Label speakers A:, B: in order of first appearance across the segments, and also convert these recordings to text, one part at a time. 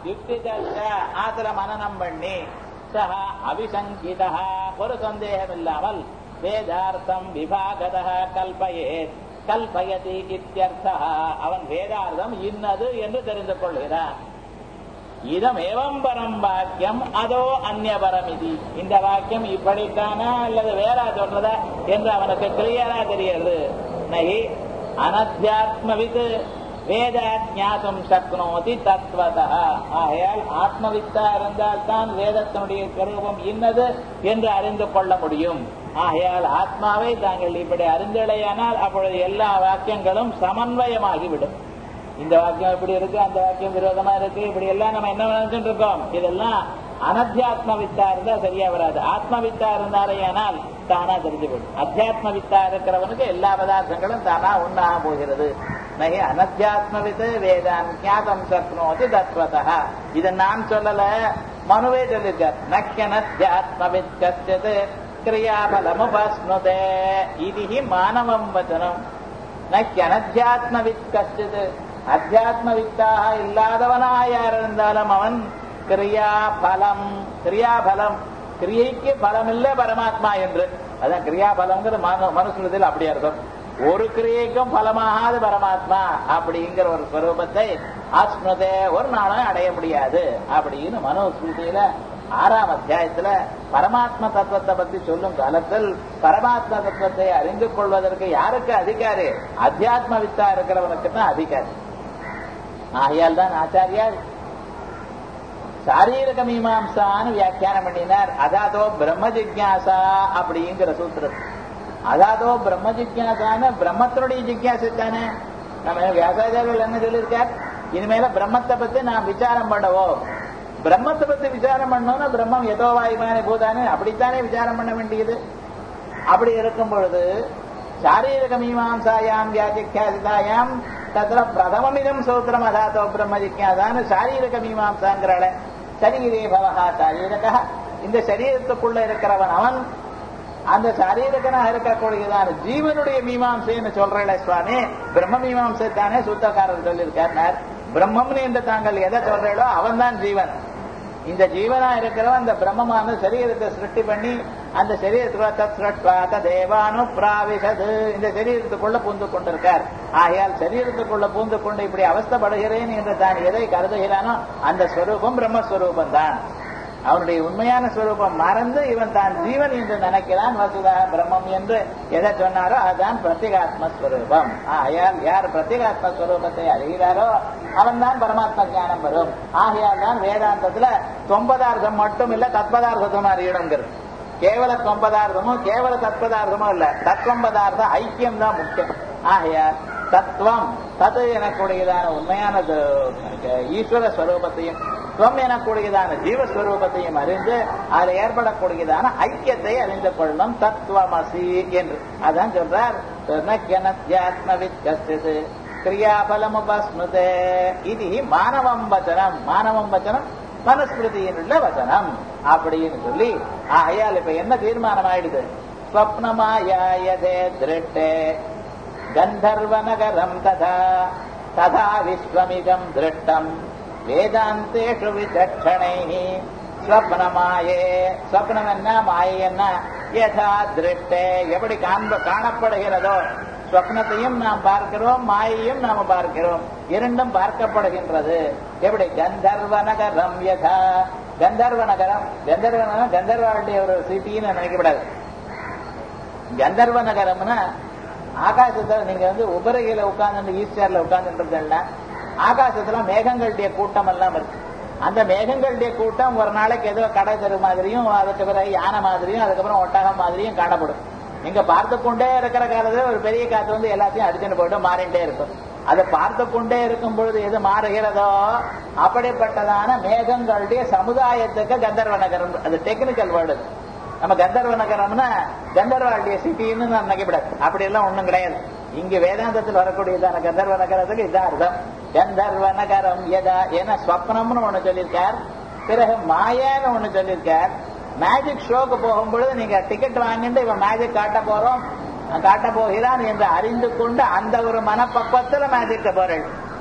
A: யுக்தி ஆத்திர மனநம் பண்ணி சக அபிசங்கிதா ஒரு சந்தேகம் இல்லாமல் வேதார்த்தம் விபாகத கல்பயேத் கல்பயதி இத்தியர்த்தா அவன் வேதார்த்தம் இன்னது என்று தெரிந்து கொள்கிறான் இதம் ஏவம் பரம் வாக்கியம் அதோ அந்நியபரம் இது இந்த வாக்கியம் இப்படித்தானா அல்லது வேற சொல்றதா என்று அவனுக்கு கிளியரா தெரியுது நகி அனத்தியாத்மவித் வேத ஞாசம் சக்னோதி தத்வதா ஆகையால் ஆத்மவித்தா இருந்தால் தான் வேதத்தினுடைய கருவம் இன்னது என்று அறிந்து கொள்ள முடியும் ஆகையால் ஆத்மாவை தாங்கள் இப்படி அறிந்தடையானால் அப்பொழுது எல்லா வாக்கியங்களும் சமன்வயமாகிவிடும் இந்த வாக்கியம் இப்படி இருக்கு அந்த வாக்கியம் விரோதமா இருக்கு இப்படி எல்லாம் நம்ம என்ன நினைச்சுட்டு இருக்கோம் இதெல்லாம் அனத்தியாத்ம வித்தா இருந்தா சரியா வராது ஆத்ம வித்தா இருந்தாரே ஆனால் தானா தெரிஞ்சுவிடும் அத்தியாத்ம வித்தா இருக்கிறவனுக்கு எல்லா பதார்த்தங்களும் தானா உண்டாக போகிறது நகி அனத்தியாத்மவித் வேதான் ஞாதம் சக்னோதி தத்வதா இதை நான் சொல்லல மனுவே சொல்லிருக்கார் நக்கியனத்தியாத்மவித் கச்சது கிரியாபலமுபஸ்னுதே இது மானவம் வச்சனம் நக்கியனத்தியாத்மவித் கச்சித் அத்தியாத்மவித்தாக இல்லாதவனாக யார் இருந்தாலும் அவன் கிரியாபலம் கிரியாபலம் கிரியைக்கு பலம் இல்ல பரமாத்மா என்று அதான் கிரியாபலம்ங்கிற மனுஷனத்தில் அப்படி அர்த்தம் ஒரு கிரியைக்கும் பலமாகாத பரமாத்மா அப்படிங்கிற ஒரு ஸ்வரூபத்தை ஆஸ்மதே ஒரு நாளும் அடைய முடியாது அப்படின்னு மனோஸ்மிருதியில ஆறாம் அத்தியாயத்துல பரமாத்ம தத்துவத்தை பத்தி சொல்லும் காலத்தில் பரமாத்ம தத்துவத்தை அறிந்து கொள்வதற்கு யாருக்கு அதிகாரி அத்தியாத்ம வித்தா இருக்கிறவனுக்கு தான் அதிகாரி ஆகையால் தான் ஆச்சாரியார் சாரீரக மீமாம்சான்னு வியாக்கியானம் பண்ணினார் அதாதோ பிரம்ம ஜிக்யாசா அப்படிங்கிற சூத்திரம் அதாதோ பிரம்ம ஜிக்யாசான்னு பிரம்மத்தினுடைய ஜிக்யாசு தானே நம்ம வியாசாச்சாரியர்கள் என்ன சொல்லியிருக்கார் இனிமேல பிரம்மத்தை பத்தி நான் விசாரம் பண்ணவோம் பிரம்மத்தை பத்தி விசாரம் பண்ணோம்னா பிரம்மம் எதோ வாயுமானே பூதானே அப்படித்தானே விசாரம் பண்ண வேண்டியது அப்படி இருக்கும் பொழுது சாரீரக மீமாம்சாயாம் வியாஜிக்யாசிதாயாம் தத்திர பிரதமமிதம் சூத்திரம் அதாத்தோ பிரம்ம ஜிக்யாசான்னு சாரீரக மீமாம்சாங்கிறாள சரீரே பவஹா சாரீரக இந்த சரீரத்துக்குள்ள இருக்கிறவன் அவன் அந்த சாரீரகனாக இருக்கக்கூடியதான ஜீவனுடைய மீமாம்சைன்னு சொல்றேன் சுவாமி பிரம்ம மீமாம்சை தானே சூத்தக்காரர் சொல்லியிருக்கார் பிரம்மம்னு என்று தாங்கள் எதை சொல்றீங்களோ அவன் தான் ஜீவன் இந்த ஜீவனா இருக்கிறவன் அந்த பிரம்மமான சரீரத்தை சிருஷ்டி பண்ணி அந்த சரீரத்துக்குள்ள தேவானு பிராவிசது இந்த சரீரத்துக்குள்ள பூந்து கொண்டிருக்கார் ஆகையால் சரீரத்துக்குள்ள பூந்து கொண்டு இப்படி அவஸ்தப்படுகிறேன் என்று தான் எதை கருதுகிறானோ அந்த ஸ்வரூபம் பிரம்மஸ்வரூபம் தான் அவனுடைய உண்மையான ஸ்வரூபம் மறந்து இவன் தான் ஜீவன் என்று நினைக்கிறான் வசுதா பிரம்மம் என்று எதை சொன்னாரோ அதுதான் பிரத்யேகாத்ம ஸ்வரூபம் ஆகையால் யார் பிரத்யேகாத்ம ஸ்வரூபத்தை அறிகிறாரோ அவன் தான் பரமாத்ம ஞானம் வரும் ஆகையால் தான் வேதாந்தத்துல தொம்பதார்த்தம் மட்டும் இல்ல தத்பதார்த்தம் அறியணுங்கிறது கேவல தொம்பதார்த்தமும் கேவல தத்பதார்த்தமும் இல்ல தத்வம்பதார்த்த ஐக்கியம் தான் முக்கியம் ஆகையால் தத்துவம் தது எனக்கூடியதான உண்மையான ஈஸ்வர ஸ்வரூபத்தையும் துவம் எனக்கூடியதான ஜீவஸ்வரூபத்தையும் அறிந்து அதில் ஏற்படக்கூடியதான ஐக்கியத்தை அறிந்து கொள்ளணும் தத்துவமசி என்று அதான் சொல்றார் கஸ்து கிரியாபலமுபஸ்மிருதே இது மானவம் வச்சனம் மானவம் வச்சனம் மனுஸ்மிருதியினுள்ள வச்சனம் அப்படின்னு சொல்லி ஆகையால் இப்ப என்ன தீர்மானம் ஆயிடுது ஸ்வப்னமாயாயதே திருட்டே கந்தர்வநகரம் ததா ததா விஸ்வமிதம் திருட்டம் வேதாந்தேஷு விசக்ஷணை ஸ்வப்னமாயே ஸ்வப்னம் என்ன மாயை என்ன யதா திருஷ்டே எப்படி காண்ப காணப்படுகிறதோ ஸ்வப்னத்தையும் நாம் பார்க்கிறோம் மாயையும் நாம் பார்க்கிறோம் இரண்டும் பார்க்கப்படுகின்றது எப்படி கந்தர்வ நகரம் யதா கந்தர்வ நகரம் கந்தர்வ நகரம் கந்தர்வாளுடைய ஒரு சிட்டின்னு நினைக்கப்படாது கந்தர்வ நகரம்னா ஆகாசத்துல நீங்க வந்து உபரையில உட்கார்ந்து ஈஸ்டர்ல உட்கார்ந்துட்டு ஆகாசத்துல மேகங்களுடைய கூட்டம் எல்லாம் இருக்கு அந்த மேகங்களுடைய கூட்டம் ஒரு நாளைக்கு ஏதோ கடை தெரு மாதிரியும் அதுக்கு பிறகு யானை மாதிரியும் அதுக்கப்புறம் ஒட்டகம் மாதிரியும் காணப்படும் நீங்க பார்த்து கொண்டே இருக்கிற காலத்துல ஒரு பெரிய காத்து வந்து எல்லாத்தையும் அடிச்சுட்டு போயிட்டு மாறிண்டே இருக்கும் அதை பார்த்து கொண்டே இருக்கும் பொழுது எது மாறுகிறதோ அப்படிப்பட்டதான மேகங்களுடைய சமுதாயத்துக்கு கந்தர்வ நகரம் அது டெக்னிக்கல் வேர்டு நம்ம கந்தர்வ நகரம்னா கந்தர்வாளுடைய சிட்டின்னு நான் நினைக்கப்படாது அப்படி எல்லாம் ஒண்ணும் கிடையாது இங்க வேதாந்தத்தில் வரக்கூடியதான கந்தர்வ நகரத்துக்கு இதான் அர்த்தம் கந்தர்வ நகரம் எதா ஏன்னா ஸ்வப்னம்னு ஒண்ணு சொல்லியிருக்கார் பிறகு மாயான்னு ஒண்ணு சொல்லியிருக்கார் மேஜிக் ஷோக்கு போகும்பொழுது நீங்க டிக்கெட் வாங்கிட்டு இவன் மேஜிக் காட்ட போறோம் காட்ட போகிறான் என்று அறிந்து கொண்டு அந்த ஒரு மனப்பக்குவத்துல மேஜிக்க போறேன்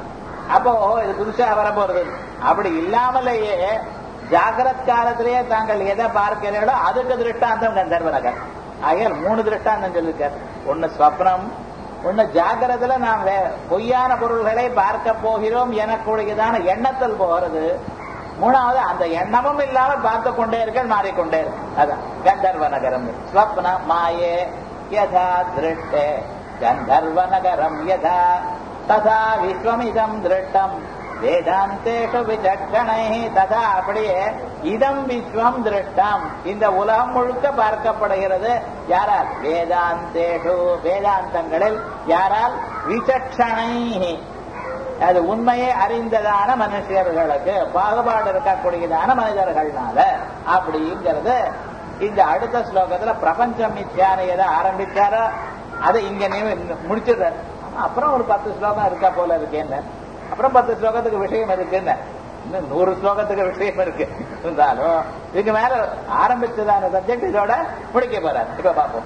A: அப்போ இது புதுசா வர போறது அப்படி இல்லாமலேயே ஜாகிரத் காலத்திலேயே தாங்கள் எதை பார்க்கிறீர்களோ அதுக்கு திருஷ்டாந்தம் கந்தர்வ நகர் ஆகையால் மூணு திருஷ்டாந்தம் சொல்லிருக்கார் ஒன்னு ஸ்வப்னம் ஒன்னு ஜாகிரத்துல நாம் வே- பொய்யான பொருள்களை பார்க்க போகிறோம் எனக்குரியதான எண்ணத்தில் போகிறது மூணாவது அந்த எண்ணமும் இல்லாம பார்த்து கொண்டே இருக்க மாறிக்கொண்டே இருக்கு அதான் கந்தர்வ நகரம் ஸ்வப்ன மாயே யதா திருஷ்டே கந்தர்வ நகரம் யதா ததா விஸ்வமிதம் திருஷ்டம் வேதாந்தேஷு விசக்ஷணை ததா அப்படியே இதம் விஸ்வம் திருஷ்டம் இந்த உலகம் முழுக்க பார்க்கப்படுகிறது யாரால் வேதாந்தேஷு வேதாந்தங்களில் யாரால் விசக்ஷணை அது உண்மையை அறிந்ததான மனுஷர்களுக்கு பாகுபாடு இருக்கக்கூடியதான மனிதர்கள்னால அப்படிங்கிறது இந்த அடுத்த ஸ்லோகத்துல பிரபஞ்சம் மித்யானை எதை ஆரம்பிச்சாரோ அதை இங்க நீ- முடிச்சிடுறாரு அப்புறம் ஒரு பத்து ஸ்லோகம் இருக்கா போல இருக்கேன்னு அப்புறம் பத்து ஸ்லோகத்துக்கு விஷயம் இருக்குன்னு இன்னும் நூறு ஸ்லோகத்துக்கு விஷயம் இருக்கு இருந்தாலும் இதுக்கு மேல ஆரம்பிச்சதான சப்ஜெக்ட் இதோட முடிக்க போறாரு இப்ப பார்ப்போம்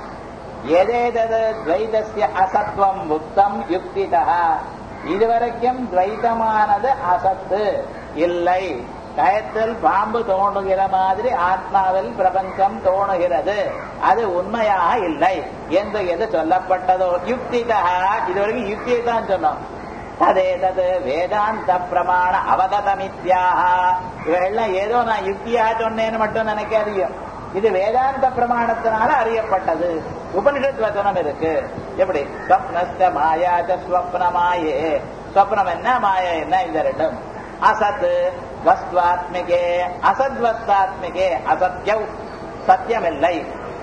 A: எதேதது துவைதஸ்ய அசத்வம் புத்தம் யுக்திதா இதுவரைக்கும் துவைதமானது அசத்து இல்லை கயத்தில் பாம்பு தோணுகிற மாதிரி ஆத்மாவில் பிரபஞ்சம் தோணுகிறது அது உண்மையாக இல்லை என்று எது சொல்லப்பட்டதோ யுக்திதா இதுவரைக்கும் யுக்தியை தான் சொன்னோம் ததேதது வேதாந்த பிரமாண அவகதமித்யாக இவையெல்லாம் ஏதோ நான் யுக்தியாக சொன்னேன்னு மட்டும் நினைக்காதீங்க இது வேதாந்த பிரமாணத்தினால அறியப்பட்டது உபனிஷத் வச்சனம் இருக்கு எப்படி ஸ்வப்னஸ்த மாயாச்ச ஸ்வப்ன மாயே ஸ்வப்னம் என்ன மாயா என்ன இந்த ரெண்டும் அசத் வஸ்துவாத்மிகே அசத்வஸ்தாத்மிகே அசத்யவ் சத்தியமில்லை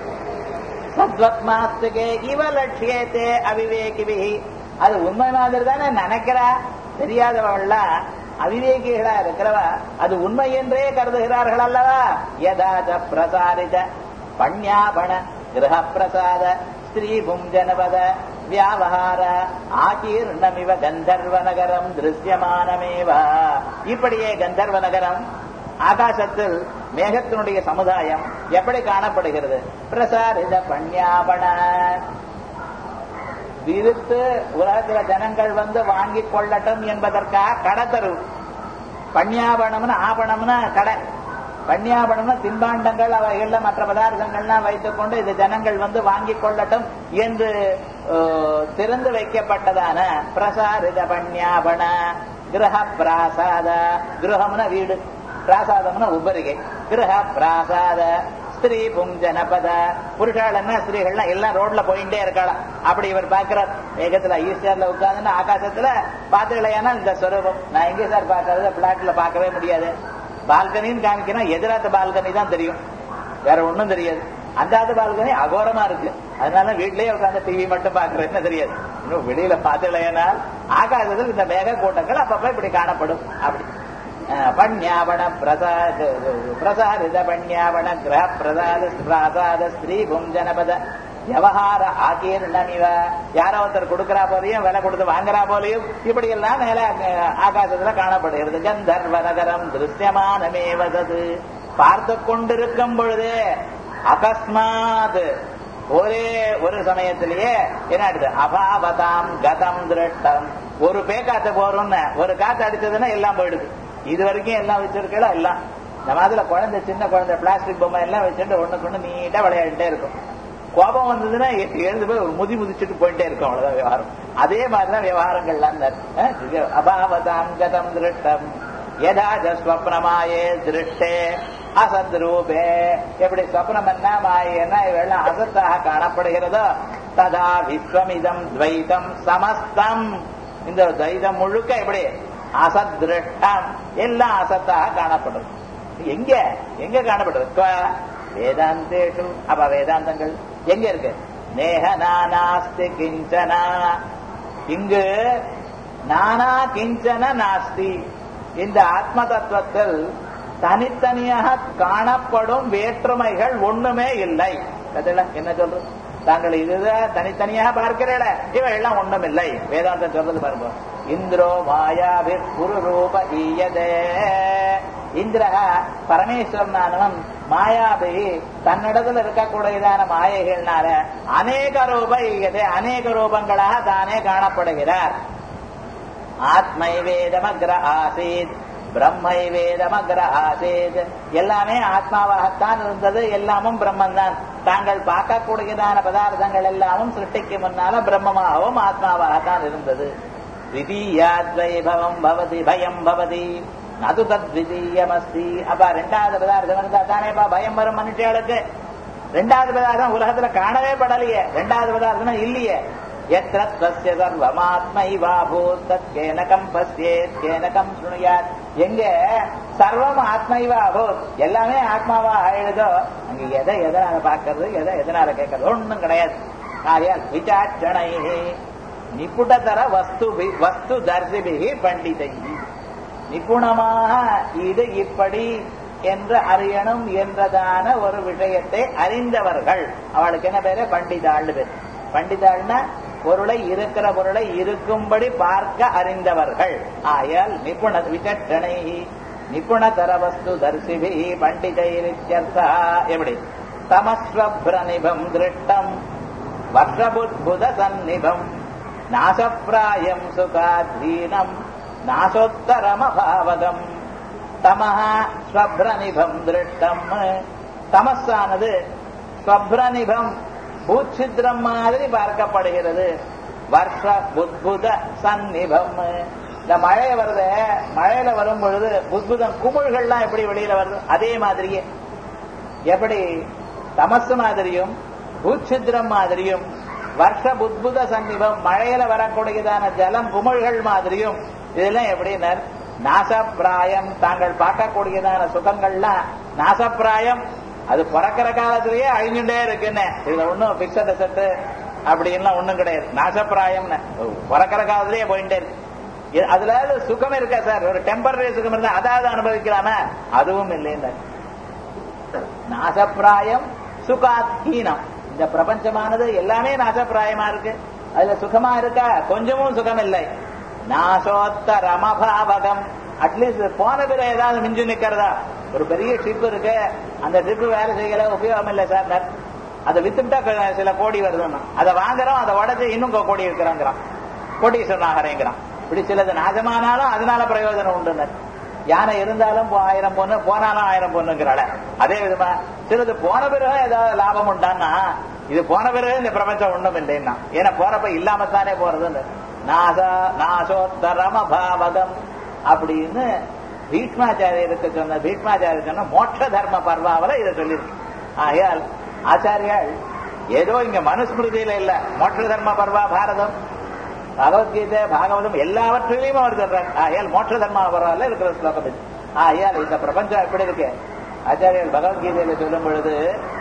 A: சத்வத்மாஸ்துகே இவ லட்சியத்தே அவிவேகிவி அது உண்மை மாதிரி தானே நினைக்கிறா தெரியாதவள்லாம் அவிவேகிகளா இருக்கிறவ அது உண்மை என்றே கருதுகிறார்கள் அல்லவா யதாச்ச பிரசாரித பண்யாபண கிரக பிரசாத ஸ்ரீபும் ஜனபத வியாவகார ஆகீர்ணமிவ கந்தர்வ நகரம் திருஷ்யமானமேவ இப்படியே கந்தர்வ நகரம் ஆகாசத்தில் மேகத்தினுடைய சமுதாயம் எப்படி காணப்படுகிறது பிரசாரித பண்யாபண விருத்து உலகத்துல ஜனங்கள் வந்து வாங்கிக் கொள்ளட்டும் என்பதற்காக கடை தரு பண்யாபணம்னு ஆபணம்னு கடை பண்யாபணம்னு தின்பாண்டங்கள் அவைகள்ல மற்ற பதார்த்தங்கள்லாம் வைத்துக் கொண்டு இது ஜனங்கள் வந்து வாங்கிக் கொள்ளட்டும் என்று அஹ், திறந்து வைக்கப்பட்டதான பிரசாரித பண்யாபண கிரக பிராசாத கிரகம்னா வீடு பிராசாதம்னா உபரிகை கிரக பிராசாத ஸ்திரீ பும் ஜனபத புருஷாள் என்ன ஸ்திரீகள்லாம் எல்லாம் ரோட்ல போயிட்டே இருக்கலாம் அப்படி இவர் பாக்குறார் வேகத்துல ஈஸ்டர்ல உட்கார்ந்து ஆகாசத்துல பாத்துக்கலையானா இந்த ஸ்வரூபம் நான் எங்க சார் பாக்குறது பிளாட்ல பார்க்கவே முடியாது பால்கனின்னு காமிக்கணும் எதிராத்த பால்கனி தான் தெரியும் வேற ஒண்ணும் தெரியாது அந்தாத பால்கனி அகோரமா இருக்கு அதனால வீட்லயே உட்கார்ந்து டிவி மட்டும் பாக்குறேன்னு தெரியாது இன்னும் வெளியில பாத்துக்கலையானால் ஆகாசத்தில் இந்த மேக கூட்டங்கள் அப்பப்ப இப்படி காணப்படும் அப்படி பண்யாவண பிரசாத பிரசாரித பண்யாவண கிரக பிரசாத பிரசாத ஸ்திரீ பும் ஜனபத விவகார ஆகீர்ணமிவ யாரோ ஒருத்தர் கொடுக்கறா போலையும் விலை கொடுத்து வாங்குறா போலையும் இப்படி எல்லாம் மேல அஹ், ஆகாசத்துல காணப்படுகிறது கந்தர்வ நகரம் திருஷ்யமானமேவதது பார்த்து கொண்டிருக்கும் பொழுது அகஸ்மாத் ஒரே ஒரு சமயத்திலேயே என்ன ஆயிடுது அபாவதாம் கதம் திருஷ்டம் ஒரு பே காத்து போறோம்னு ஒரு காத்து அடிச்சதுன்னா எல்லாம் போயிடுது இது வரைக்கும் எல்லாம் வச்சிருக்கல எல்லாம் இந்த மாதிரில குழந்தை சின்ன குழந்தை பிளாஸ்டிக் பொம்மை எல்லாம் வச்சுட்டு ஒண்ணுக்கு ஒண்ணு நீட்டா விளையாடிட்டே இருக்கும் கோபம் வந்ததுன்னா எ- எழுந்து போய் ஒரு முதி முதிச்சுட்டு போயிட்டே இருக்கும் அவ்வளவுதான் விவகாரம் அதே மாதிரிதான் விவகாரங்கள்லாம் அஹ், இது அபாவதாம் கதம் திருஷ்டம் யதாஜ ஸ்வப்னமாயே திருஷ்டே அசத் ரூபே எப்படி ஸ்வப்னம் என்ன மாயேன்னா இவெல்லாம் அசத்தாக காணப்படுகிறதோ ததா விஸ்வமிதம் துவைதம் சமஸ்தம் இந்த துவைதம் முழுக்க எப்படி அசத் திருஷ்டம் எல்லாம் அசத்தாக காணப்படுது எங்க எங்க காணப்படுது குவ? வேதாந்தேஷு அப்ப வேதாந்தங்கள் எங்க இருக்கு நேஹ நானாஸ்தி கிஞ்சனா இங்கு நானா கிஞ்சன நாஸ்தி இந்த ஆத்ம தத்துவத்தில் தனித்தனியாக காணப்படும் வேற்றுமைகள் ஒண்ணுமே இல்லை கதையில என்ன சொல்றது தாங்கள் இதுதான் தனித்தனியாக பார்க்கிறேன் இவை எல்லாம் ஒண்ணும் இல்லை வேதாந்தம் சொல்றது பாருங்க இந்திரோ மாயாவி புருரூப ஈயதே இந்திரக பரமேஸ்வரனானவன் மாயாபி தன்னிடத்தில் இருக்கக்கூடியதான மாயைகள்னால அநேக ரூப ஈயதே அநேக ரூபங்களாக தானே காணப்படுகிறார் ஆத்மை வேதமக்ர ஆசீத் பிரம்மை வேதமக்ர ஆசீத் எல்லாமே ஆத்மாவாகத்தான் இருந்தது எல்லாமும் பிரம்மன் தான் தாங்கள் பார்க்கக்கூடியதான பதார்த்தங்கள் எல்லாமும் சிருஷ்டிக்கு முன்னால பிரம்மமாகவும் ஆத்மாவாகத்தான் இருந்தது திதீயாத்வைபவம் பவதி பயம் பவதி நது தத்விதீயமஸ்தி அப்ப ரெண்டாவது பதார்த்தம் இருந்தா தானேப்பா பயம் வரும் மனுஷியாளுக்கு ரெண்டாவது பதார்த்தம் உலகத்துல காணவே படலையே ரெண்டாவது பதார்த்தம் இல்லையே எத்திர தஸ்ய சர்வமாத்மைவா பூத் தத் கேனகம் பஸ்யேத் கேனகம் சுணுயாத் எங்க சர்வம் ஆத்மைவா பூத் எல்லாமே ஆத்மாவா ஆயிடுதோ அங்க எதை எதனால பாக்குறது எதை எதனால கேட்கறது ஒண்ணும் கிடையாது ஆயால் விசாட்சணை நிபுணதர வஸ்து வஸ்து தர்சிபிகி பண்டிதை நிபுணமாக இது இப்படி என்று அறியணும் என்றதான ஒரு விஷயத்தை அறிந்தவர்கள் அவளுக்கு என்ன பேரு பண்டிதாள் பேர் பண்டிதாள்னா பொருளை இருக்கிற பொருளை இருக்கும்படி பார்க்க அறிந்தவர்கள் ஆயால் நிபுண விசட்டனை நிபுணதர வஸ்து தர்சிபி பண்டிதைரித்யர்த்தா எப்படி தமஸ்வப்ரநிபம் திருஷ்டம் வர்ஷபுத்புத சந்நிபம் நாசப்பிராயம் சுகாதீனம் நாசோத்தரமபாவகம் தமஹ ஸ்வப்ரநிபம் திருஷ்டம் தமஸானது ஸ்வப்ரநிபம் பூச்சித்திரம் மாதிரி பார்க்கப்படுகிறது வர்ஷ புத்புத சந்நிபம் இந்த மழை வருது மழையில வரும் பொழுது புத்புதம் குமிழ்கள்லாம் எப்படி வெளியில வருது அதே மாதிரியே எப்படி தமசு மாதிரியும் பூச்சித்திரம் மாதிரியும் வருஷ புத்புத சந்நிபம் மழையில வரக்கூடியதான ஜலம் குமிழ்கள் மாதிரியும் இதெல்லாம் எப்படின்னா நாசப்பிராயம் தாங்கள் பார்க்கக்கூடியதான சுகங்கள்லாம் நாசப்பிராயம் அது பிறக்கிற காலத்திலேயே அழிஞ்சுட்டே இருக்குன்னு இதுல ஒன்னும் பிக்சட் செட்டு அப்படின்லாம் ஒண்ணும் கிடையாது நாசப்பிராயம்னு பிறக்கிற காலத்திலேயே போயிட்டே இருக்கு இது- அதுல சுகம் இருக்கா சார் ஒரு டெம்பரரி சுகம் இருந்தா அதாவது அனுபவிக்கலாமா அதுவும் இல்லைன்னு நாசப்பிராயம் சுகாத்ஹீனம் இந்த பிரபஞ்சமானது எல்லாமே நாசப்பிராயமா இருக்கு அதுல சுகமா இருக்கா கொஞ்சமும் சுகம் இல்லை நாசோத்தரமபாவகம் அட்லீஸ்ட் போன பிறகு ஏதாவது மிஞ்சு நிக்கிறதா ஒரு பெரிய ட்ரிப் இருக்கு அந்த ட்ரிப் வேலை செய்யல உபயோகம் இல்லை சார் அதை வித்துட்டா கொ- சில கோடி வருதுன்னா அதை வாங்குறோம் அதை உடச்சு இன்னும் கொ- கோடி இருக்கிறோங்கிறான் கோடீஸ்வரன் ஆகிறேங்கிறான் இப்படி சிலது நாசமானாலும் அதனால பிரயோஜனம் உண்டுனர் யானை இருந்தாலும் போ- ஆயிரம் பொண்ணு போனாலும் ஆயிரம் பொண்ணுங்கிறாள அதே விதமா சிலது போன பிறகு ஏதாவது லாபம் உண்டான்னா இது போன பிறகு இந்த பிரபஞ்சம் ஒண்ணும் இல்லைன்னா ஏன்னா போறப்ப இல்லாமத்தானே போறதுன்னு நாச நாசோத்தரம பாவகம் அப்படின்னு பீஷ்மாச்சாரியருக்கு சொன்ன பீஷ்மாச்சாரியர் சொன்ன மோட்ச தர்ம பர்வாவில இதை சொல்லியிருக்கு ஆகையால் ஆச்சாரியால் ஏதோ இங்க மனுஸ்மிருதியில இல்ல மோட்ச தர்ம பர்வா பாரதம் பகவத்கீதை பாகவதம் எல்லாவற்றிலையும் அவர் சொல்றார் ஆகையால் மோட்ச தர்ம பர்வால இருக்கிற ஸ்லோகம் இது ஆகையால் இந்த பிரபஞ்சம் எப்படி இருக்கு ஆச்சாரியர் பகவத்கீதையில சொல்லும் பொழுது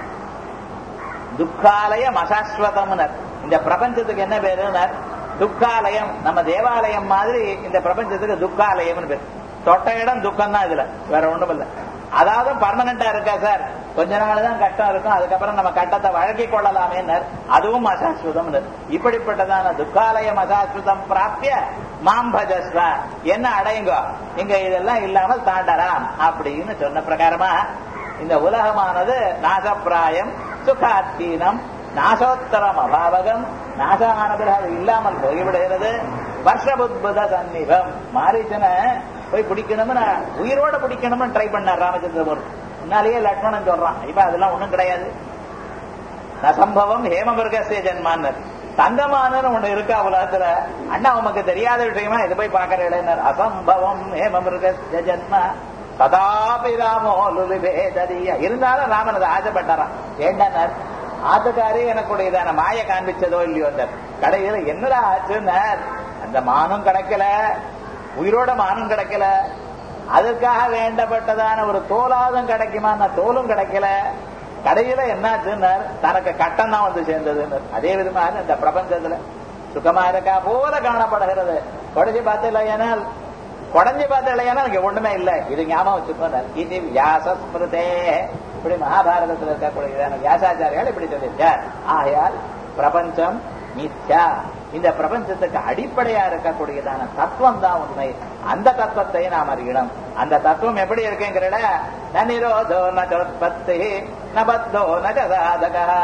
A: துக்காலயம் அசாஸ்வதம்னர் இந்த பிரபஞ்சத்துக்கு என்ன பேருனர் துக்காலயம் நம்ம தேவாலயம் மாதிரி இந்த பிரபஞ்சத்துக்கு துக்காலயம்னு பேர் தொட்ட இடம் துக்கம் தான் இதுல வேற ஒண்ணும் இல்ல அதாவது பர்மனண்டா இருக்கா சார் கொஞ்ச நாள் தான் கஷ்டம் இருக்கும் அதுக்கப்புறம் நம்ம கட்டத்தை வழங்கிக் கொள்ளலாமேனர் அதுவும் அசாஸ்வதம் இப்படிப்பட்டதான துக்காலயம் அசாஸ்வதம் பிராப்பிய மாம் பஜஸ்வ என்ன அடையுங்கோ இங்க இதெல்லாம் இல்லாமல் தாண்டலாம் அப்படின்னு சொன்ன பிரகாரமா இந்த உலகமானது நாசப்பிராயம் சுகாத்தீனம் நாசோத்தரம் அபாவகம் நாசமான பிறகு அது இல்லாமல் போய்விடுகிறது வருஷபுத்புத சந்நிபம் மாரீச்சனை போய் பிடிக்கணும்னு உயிரோட பிடிக்கணும்னு ட்ரை பண்ணார் ராமச்சந்திரமூர்த்தி முன்னாலேயே லட்சுமணன் சொல்றான் இப்ப அதெல்லாம் ஒண்ணும் கிடையாது நசம்பவம் ஹேமமிருகசிய ஜென்மான்னர் தங்கமானன்னு ஒண்ணு இருக்கா உலகத்துல அண்ணா உமக்கு தெரியாத விஷயமா இது போய் பாக்குற இளைஞர் அசம்பவம் ஹேமமிருகசிய ஜென்ம சதாபி ராமோ லுலிபேதரியா இருந்தாலும் ராமன் அதை ஆசைப்பட்டாராம் ஏண்டனர் ஆத்துக்காரி எனக்குடையதான மாய காண்பிச்சதோ இல்லையோ அந்த கடையில என்னடா ஆச்சுன்னார் அந்த மானம் கிடைக்கல உயிரோட மானம் கிடைக்கல அதற்காக வேண்டப்பட்டதான ஒரு தோலாதும் கிடைக்குமா தோலும் கிடைக்கல கடையில என்னாச்சுன்னார் தனக்கு கட்டம் தான் வந்து சேர்ந்ததுன்னு அதே விதமாக இந்த பிரபஞ்சத்துல சுகமா இருக்கா போல காணப்படுகிறது குடைஞ்சு பார்த்தல ஏனால் குடஞ்சி பார்த்தலையானா இங்க ஒண்ணுமே இல்ல இது ஞாபகம் வச்சுக்கோனார் இது வியாசஸ்மிருதே இப்படி மகாபாரதத்தில் இருக்கக்கூடியதான வியாசாச்சாரியால் இப்படி சொல்லியிருக்கார் ஆகையால் பிரபஞ்சம் மித்யா இந்த பிரபஞ்சத்துக்கு அடிப்படையா இருக்கக்கூடியதான தத்துவம் தான் உண்மை அந்த தத்துவத்தை நாம் அறியணும் அந்த தத்துவம் எப்படி இருக்குங்கிறட ந நிரோதோ ந சோத்பத்தி ந பத்தோ ந ச சாதக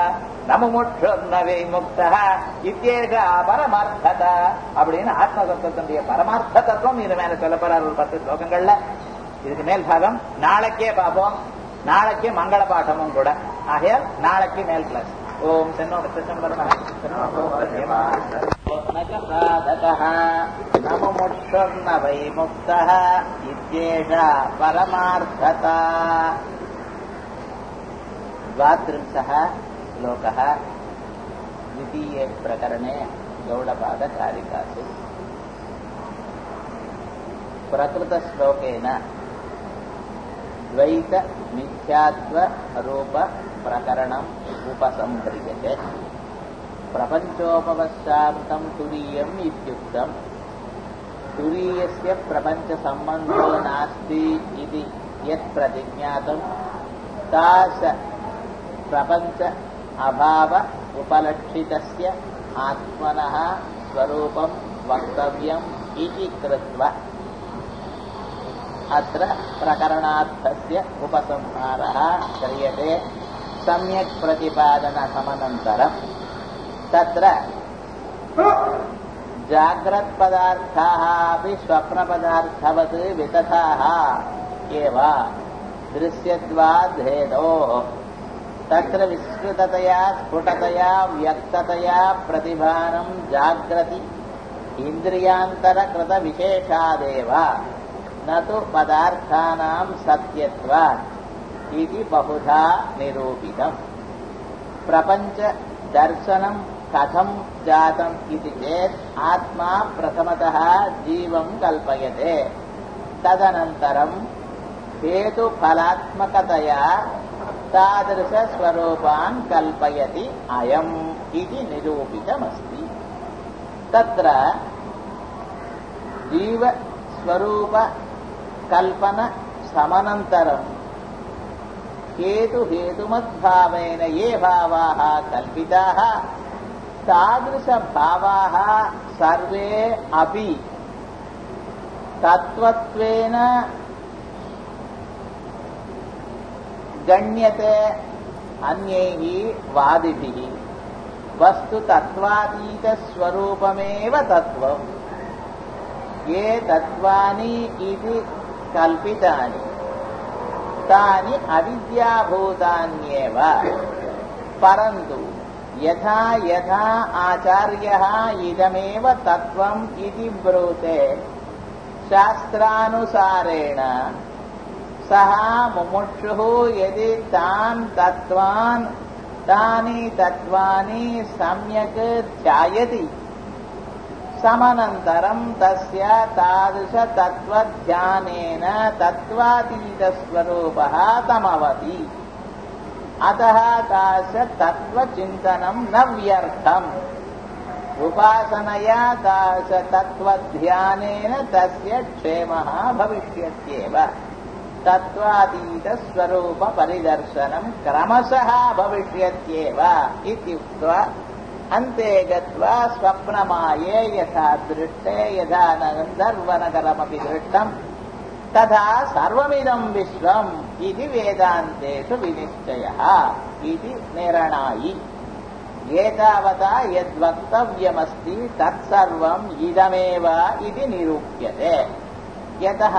A: நமுமுட்சுர்ணவே முக்தா இத்தேக பரமார்த்தத அப்படின்னு ஆத்ம தத்துவத்தினுடைய பரமார்த்த தத்துவம் இது மேல சொல்ல போறார் ஒரு பத்து ஸ்லோகங்கள்ல இதுக்கு மேல் பாகம் நாளைக்கே பார்ப்போம் நாளைக்கு மங்கள பாட்டமும் கூட ஆகையால் நாளைக்கு மேல் கிளாஸ் ஓம் சென்னோட நமுமுட்சுர்ண வை முக்தா இத்தேஷ பரமார்த்ததா द्वात्रिंशः श्लोकः द्वितीये प्रकरणे गौडपादकारिकासु प्रकृतश्लोकेन द्वैतमिथ्यात्वरूपप्रकरणम् उपसंह्रियते प्रपञ्चोपवश्चार्थम् तुरीयम् इत्युक्तम् तुरीयस्य प्रपञ्चसम्बन्धो नास्ति इति यत् प्रतिज्ञातम् तास प्रपञ्च अभाव उपलक्षितस्य आत्मनः स्वरूपम् वक्तव्यम् इति कृत्वा अत्र प्रकरणार्थस्य उपसंहारः क्रियते सम्यक् प्रतिपादनसमनन्तरम् तत्र जाग्रत्पदार्थाः अपि स्वप्नपदार्थवत् वितथाः एव दृश्यत्वाद्धेदोः तत्र विस्तृततया स्फुटतया व्यक्ततया प्रतिभानं जाग्रति इन्द्रियान्तरकृतविशेषादेव न तु पदार्थानां सत्यत्वात् इति बहुधा निरूपितम् प्रपञ्चदर्शनं कथं जातम् इति चेत् आत्मा प्रथमतः जीवं कल्पयते तदनन्तरम् हेतुफलात्मकतया तादृशस्वरूपान् कल्पयति अयम् इति निरूपितमस्ति तत्र जीवस्वरूपकल्पनसमनन्तरम् हेतुहेतुमद्भावेन ये भावाः कल्पिताः तादृशभावाः सर्वे अपि तत्त्वत्वेन गण्यते अन्यैः वादिभिः वस्तु तत्त्वातीतस्वरूपमेव तत्त्वम् ये तत्त्वानि इति कल्पितानि तानि अविद्याभूतान्येव परन्तु यथा यथा आचार्यः इदमेव तत्त्वम् इति ब्रूते शास्त्रानुसारेण सः मुमुक्षुः यदि तान् तत्त्वान् तानि तत्त्वानि सम्यक् ध्यायति समनन्तरं तस्य तादृशतत्त्वध्यानेन तत्त्वातीतस्वरूपः तमवति अतः तादृश तत्त्वचिन्तनं न व्यर्थम् उपासनया तादृशतत्त्वध्यानेन तस्य क्षेमः भविष्यत्येव तत्त्वातीतस्वरूपपरिदर्शनं क्रमशः भविष्यत्येव इत्युक्त्वा अन्ते गत्वा स्वप्नमाये यथा दृष्टे यथा गन्धर्वनगरमपि दृष्टम् तथा सर्वमिदं विश्वम् इति वेदान्तेषु विनिश्चयः इति निर्णायि एतावता यद्वक्तव्यमस्ति तत्सर्वम् इदमेव इति निरूप्यते यतः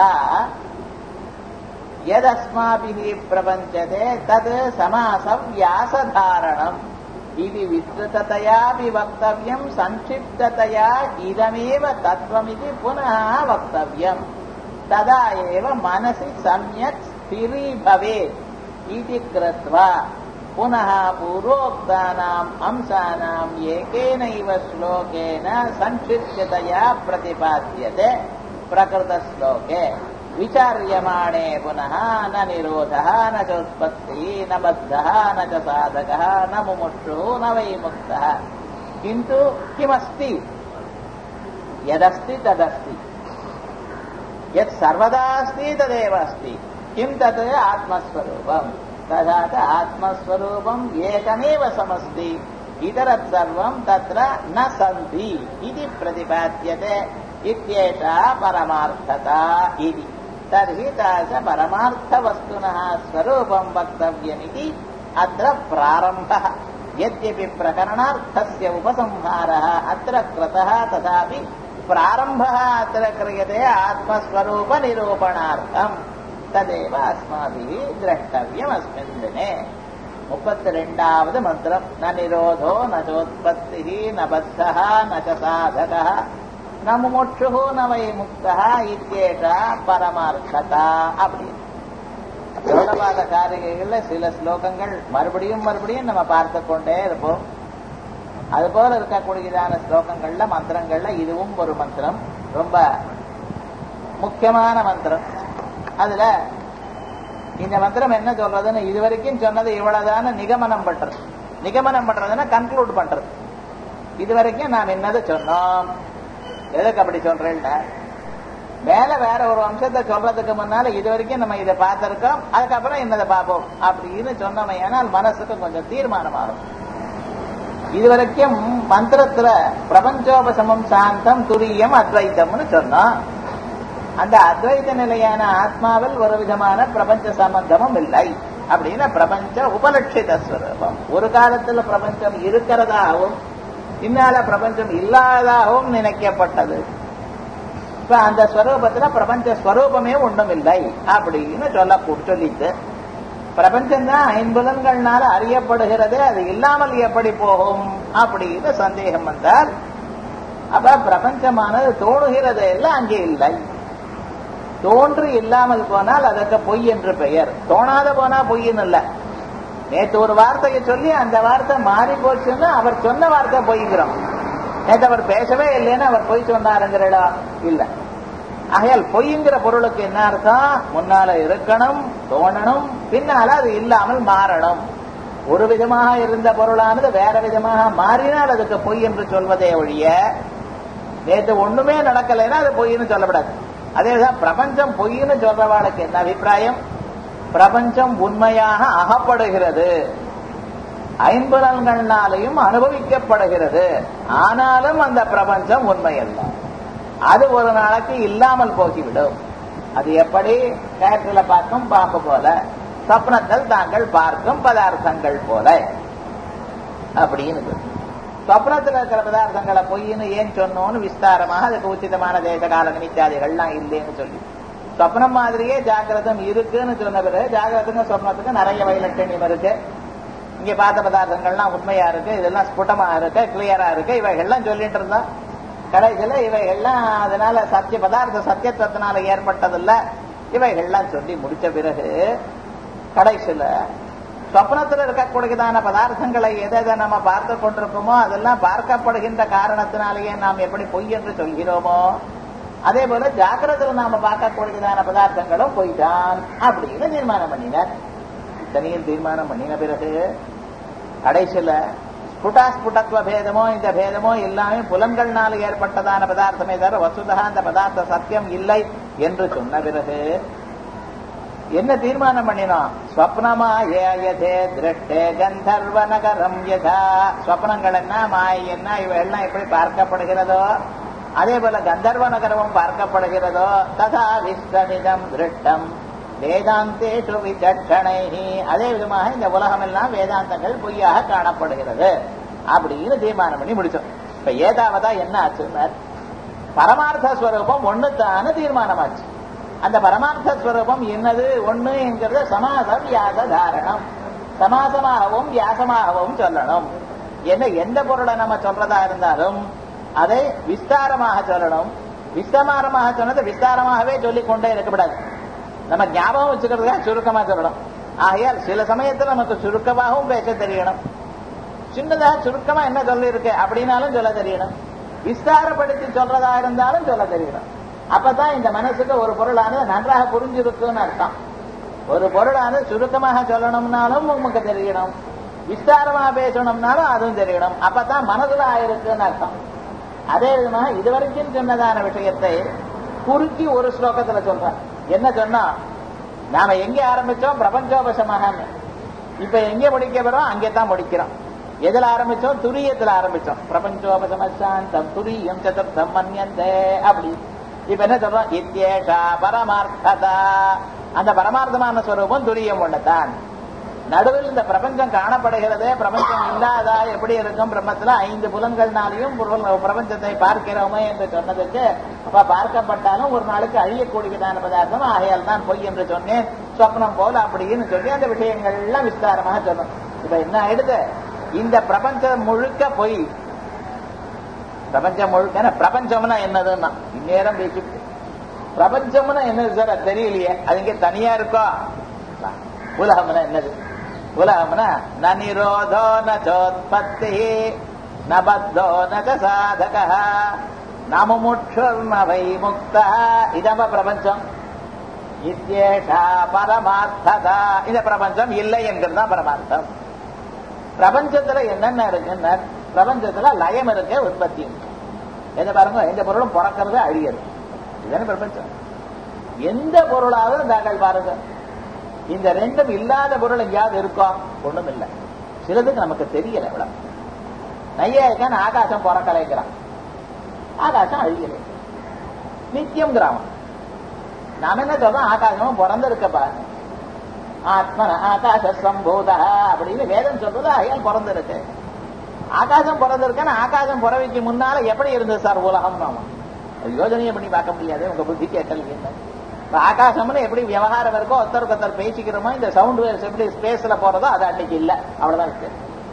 A: यदस्माभिः प्रपञ्चते तत् समासव्यासधारणम् इति विस्तृततयापि वक्तव्यम् संक्षिप्ततया इदमेव तत्त्वमिति पुनः वक्तव्यम् तदा एव मनसि सम्यक् स्थिरी भवेत् इति कृत्वा पुनः पूर्वोक्तानाम् अंशानाम् एकेनैव श्लोकेन संक्षिप्ततया प्रतिपाद्यते प्रकृतश्लोके विचार्यमाणे पुनः न निरोधः न चोत्पत्तिः न बद्धः न च साधकः न मुमुक्षुः न वै मुक्तः किन्तु किमस्ति यदस्ति तदस्ति यत् सर्वदा अस्ति तदेव अस्ति किं तत् आत्मस्वरूपम् तथा च आत्मस्वरूपम् एकमेव समस्ति इतरत् सर्वम् तत्र न सन्ति इति प्रतिपाद्यते इत्येषा परमार्थता इति तर्हि तादृश परमार्थवस्तुनः स्वरूपम् वक्तव्यमिति अत्र प्रारम्भः यद्यपि प्रकरणार्थस्य उपसंहारः अत्र कृतः तथापि प्रारम्भः अत्र क्रियते आत्मस्वरूपनिरूपणार्थम् तदेव अस्माभिः द्रष्टव्यमस्मिन् दिने முப்பத்தி ரெண்டாவது மந்திரம் ந நிரோதோ ந சோத்பத்தி ந பத்தः ந ச சாதகः ந முமுட்சு ந வை முக்தः இத்தேஷா பரமார்த்ததா அப்படின்னு கௌடபாத காரிகைகள்ல சில ஸ்லோகங்கள் மறுபடியும் மறுபடியும் நம்ம பார்த்து கொண்டே இருப்போம் அது போல இருக்கக்கூடியதான ஸ்லோகங்கள்ல மந்திரங்கள்ல இதுவும் ஒரு மந்திரம் ரொம்ப முக்கியமான மந்திரம் அதுல இந்த மந்திரம் என்ன சொல்றதுன்னு இதுவரைக்கும் சொன்னது இவ்வளவுதான நிகமனம் பண்றது நிகமனம் பண்றதுன்னா கன்க்ளூட் பண்றது இதுவரைக்கும் நாம் என்னது சொன்னோம் எதுக்கு அப்படி சொல்றேன்னா மேல வேற ஒரு அம்சத்தை சொல்றதுக்கு முன்னால இது வரைக்கும் நம்ம இதை பார்த்திருக்கோம் அதுக்கப்புறம் என்னதை பார்ப்போம் அப்படின்னு சொன்னோமே ஆனால் மனசுக்கு கொஞ்சம் தீர்மானமாகும் இதுவரைக்கும் மந்திரத்துல பிரபஞ்சோபசமம் சாந்தம் துரியம் அத்வைத்தம்னு சொன்னோம் அந்த அத்வைத நிலையான ஆத்மாவில் ஒரு விதமான பிரபஞ்ச சம்பந்தமும் இல்லை அப்படின்னு பிரபஞ்ச உபலட்சித ஸ்வரூபம் ஒரு காலத்துல பிரபஞ்சம் இருக்கிறதாகவும் இன்னால பிரபஞ்சம் இல்லாததாகவும் நினைக்கப்பட்டது இப்ப அந்த ஸ்வரூபத்துல பிரபஞ்ச ஸ்வரூபமே ஒன்றும் இல்லை அப்படின்னு சொல்ல சொல்லிட்டு பிரபஞ்சம் தான் ஐம்புலன்கள்னால அறியப்படுகிறது அது இல்லாமல் எப்படி போகும் அப்படின்னு சந்தேகம் வந்தால் அப்ப பிரபஞ்சமானது தோணுகிறது எல்லாம் அங்கே இல்லை தோன்று இல்லாமல் போனால் அதற்கு பொய் என்று பெயர் தோணாத போனா பொய்ன்னு இல்ல நேற்று ஒரு வார்த்தையை சொல்லி அந்த வார்த்தை மாறி போச்சுன்னு அவர் சொன்ன வார்த்தை பொய்கிறோம் நேற்று அவர் பேசவே இல்லைன்னு அவர் பொய் சொன்னாருங்கிறடா இல்ல ஆகையால் பொய்ங்கிற பொருளுக்கு என்ன அர்த்தம் முன்னால இருக்கணும் தோணணும் பின்னால அது இல்லாமல் மாறணும் ஒரு விதமாக இருந்த பொருளானது வேற விதமாக மாறினால் அதுக்கு பொய் என்று சொல்வதே ஒழிய நேற்று ஒண்ணுமே நடக்கலைன்னா அது பொய்ன்னு சொல்லப்படாது அதேதான் பிரபஞ்சம் பொய்ன்னு சொல்றவாளுக்கு என்ன அபிப்பிராயம் பிரபஞ்சம் உண்மையாக அகப்படுகிறது ஐம்புலன்கள்னாலையும் அனுபவிக்கப்படுகிறது ஆனாலும் அந்த பிரபஞ்சம் உண்மை அல்ல அது ஒரு நாளைக்கு இல்லாமல் போகிவிடும் அது எப்படி கேட்டில பார்க்கும் பாம்பு போல சொப்னத்தில் தாங்கள் பார்க்கும் பதார்த்தங்கள் போல அப்படின்னு சொப்னத்தில் இருக்கிற பதார்த்தங்களை பொய்ன்னு ஏன் சொன்னோன்னு விஸ்தாரமாக அதுக்கு உச்சிதமான தேசகால நிமித்தாதிகள்லாம் இல்லைன்னு சொல்லி சொப்னம் மாதிரியே ஜாகிரதம் இருக்குன்னு சொன்ன பிறகு ஜாகிரத்துக்கும் சொப்னத்துக்கும் நிறைய வைலட்டணியம் இருக்கு இங்க பார்த்த பதார்த்தங்கள்லாம் உண்மையா இருக்கு இதெல்லாம் ஸ்புட்டமா இருக்கு கிளியரா இருக்கு இவைகள்லாம் சொல்லிட்டு இருந்தா கடைசியில இவைகள்லாம் அதனால சத்திய பதார்த்த சத்தியத்துவத்தினால ஏற்பட்டதில்ல இவைகள்லாம் சொல்லி முடிச்ச பிறகு கடைசியில சொப்னத்தில் இருக்கக்கூடியதான பதார்த்தங்களை எதை எதை நம்ம பார்த்து கொண்டிருக்கோமோ அதெல்லாம் பார்க்கப்படுகின்ற காரணத்தினாலேயே நாம் எப்படி பொய் என்று சொல்கிறோமோ அதே போல ஜாக்கிரத்தில் நாம பார்க்கக்கூடியதான பதார்த்தங்களும் பொய்தான் அப்படின்னு தீர்மானம் பண்ணினார் இத்தனையும் தீர்மானம் பண்ணின பிறகு கடைசியில ஸ்புட்டாஸ்புட்டத்துவ பேதமோ இந்த பேதமோ எல்லாமே புலன்கள்னால் ஏற்பட்டதான பதார்த்தமே தவிர வசுதா அந்த பதார்த்த சத்தியம் இல்லை என்று சொன்ன பிறகு என்ன தீர்மானம் பண்ணினோம் ஸ்வப்னமா ஏயதே திருஷ்டே கந்தர்வ நகரம் யதா ஸ்வப்னங்கள் என்ன மாய் என்ன இவையெல்லாம் எப்படி பார்க்கப்படுகிறதோ அதே போல கந்தர்வ நகரமும் பார்க்கப்படுகிறதோ ததா விஸ்வமிதம் திருஷ்டம் வேதாந்தேஷு விசட்சணை அதே விதமாக இந்த உலகம் எல்லாம் வேதாந்தங்கள் பொய்யாக காணப்படுகிறது அப்படின்னு தீர்மானம் பண்ணி முடிச்சோம் இப்ப ஏதாவதா என்ன ஆச்சுன்னார் பரமார்த்த ஸ்வரூபம் ஒண்ணுத்தான தீர்மானமாச்சு அந்த பரமார்த்த ஸ்வரூபம் என்னது ஒண்ணு என்கிறது சமாச வியாச தாரணம் சமாசமாகவும் வியாசமாகவும் சொல்லணும் என்ன எந்த பொருளை நம்ம சொல்றதா இருந்தாலும் அதை விஸ்தாரமாக சொல்லணும் விஸ்தாரமாக சொன்னது விஸ்தாரமாகவே சொல்லிக் கொண்டே இருக்கக்கூடாது நம்ம ஞாபகம் வச்சுக்கிறதுக்காக சுருக்கமா சொல்லணும் ஆகையால் சில சமயத்துல நமக்கு சுருக்கமாகவும் பேச தெரியணும் சின்னதாக சுருக்கமா என்ன சொல்லி இருக்கு அப்படின்னாலும் சொல்ல தெரியணும் விஸ்தாரப்படுத்தி சொல்றதா இருந்தாலும் சொல்ல தெரியணும் அப்பதான் இந்த மனசுக்கு ஒரு பொருளானது நன்றாக புரிஞ்சிருக்குன்னு அர்த்தம் ஒரு பொருளானது சுருக்கமாக சொல்லணும்னாலும் நமக்கு தெரியணும் விஸ்தாரமா பேசணும்னாலும் அதுவும் தெரியணும் அப்பதான் மனதுல ஆயிருக்குன்னு அர்த்தம் அதே விதமாக இதுவரைக்கும் சொன்னதான விஷயத்தை குறுக்கி ஒரு ஸ்லோகத்துல சொல்றேன் என்ன சொன்னா நாம எங்க ஆரம்பிச்சோம் பிரபஞ்சோபசமாக இப்ப எங்க முடிக்க வரோம் அங்கே தான் முடிக்கிறோம் எதுல ஆரம்பிச்சோம் துரியத்துல ஆரம்பிச்சோம் பிரபஞ்சோபசமசாந்தம் துரியம் சதுர்த்தம் மன்யந்தே அப்படி இப்ப என்ன சொல்றோம் இத்தியேஷா பரமார்த்ததா அந்த பரமார்த்தமான ஸ்வரூபம் துரியம் ஒண்ணுதான் நடுவில் இந்த பிரபஞ்சம் காணப்படுகிறதே பிரபஞ்சம் இல்லாதா எப்படி இருக்கும் பிரம்மத்துல ஐந்து புலன்கள்னாலையும் புல- பிரபஞ்சத்தை பார்க்கிறோமே என்று சொன்னதுக்கு அப்ப பார்க்கப்பட்டாலும் ஒரு நாளுக்கு அழியக்கூடியதான பதார்த்தம் ஆகையால் தான் பொய் என்று சொன்னேன் சொப்னம் போல அப்படின்னு சொல்லி அந்த விஷயங்கள் எல்லாம் விஸ்தாரமாக சொன்னோம் இப்ப என்ன ஆயிடுது இந்த பிரபஞ்சம் முழுக்க பொய் பிரபஞ்சம் முழுக்க பிரபஞ்சம்னா என்னதுன்னா இந்நேரம் பேசிட்டு பிரபஞ்சம்னா என்னது சார் அது தெரியலையே அது இங்க தனியா இருக்கோ உலகம்னா என்னது உலகம்னா ந நிரோதோ நோத்பத்தி ந பத்தோ ந சாதக நமுமுட்சுர்ம வை முக்த இதம பிரபஞ்சம் இத்யேஷா பரமார்த்ததா இந்த பிரபஞ்சம் இல்லை என்கிறது தான் பரமார்த்தம் பிரபஞ்சத்துல என்னென்ன இருக்குன்னு பிரபஞ்சத்துல லயம் இருக்கு உற்பத்தி இருக்கு எந்த பாருங்க எந்த பொருளும் பிறக்கிறது அழியது இதுதானே பிரபஞ்சம் எந்த பொருளாவது தாங்கள் பாருங்க இந்த ரெண்டும் இல்லாத பொருள் எங்கேயாவது இருக்கோ ஒண்ணும் இல்லை சிலதுக்கு நமக்கு தெரியல இவ்வளவு நையாயிக்கான் ஆகாசம் பிறக்கலைக்கிறான் ஆகாசம் அழியலை நித்தியம் கிராமம் நாம என்ன சொல்றோம் ஆகாசமும் பிறந்திருக்கப்பா ஆத்மன ஆகாச சம்பூதா அப்படின்னு வேதம் சொல்றது அயல் பிறந்திருக்கு ஆகாசம் பிறந்திருக்குன்னு ஆகாசம் பிறவிக்கு முன்னால எப்படி இருந்தது சார் உலகம் நாம அது யோஜனையை பண்ணி பார்க்க முடியாது உங்க புத்தி கேட்டல் என்ன இப்ப ஆகாசம்னு எப்படி விவகாரம் இருக்கோ ஒருத்தருக்கு ஒருத்தர் பேசிக்கிறோமோ இந்த சவுண்ட் வேவ்ஸ் எப்படி ஸ்பேஸ்ல போறதோ அது அன்னைக்கு இல்ல அவ்வளவுதான் இருக்கு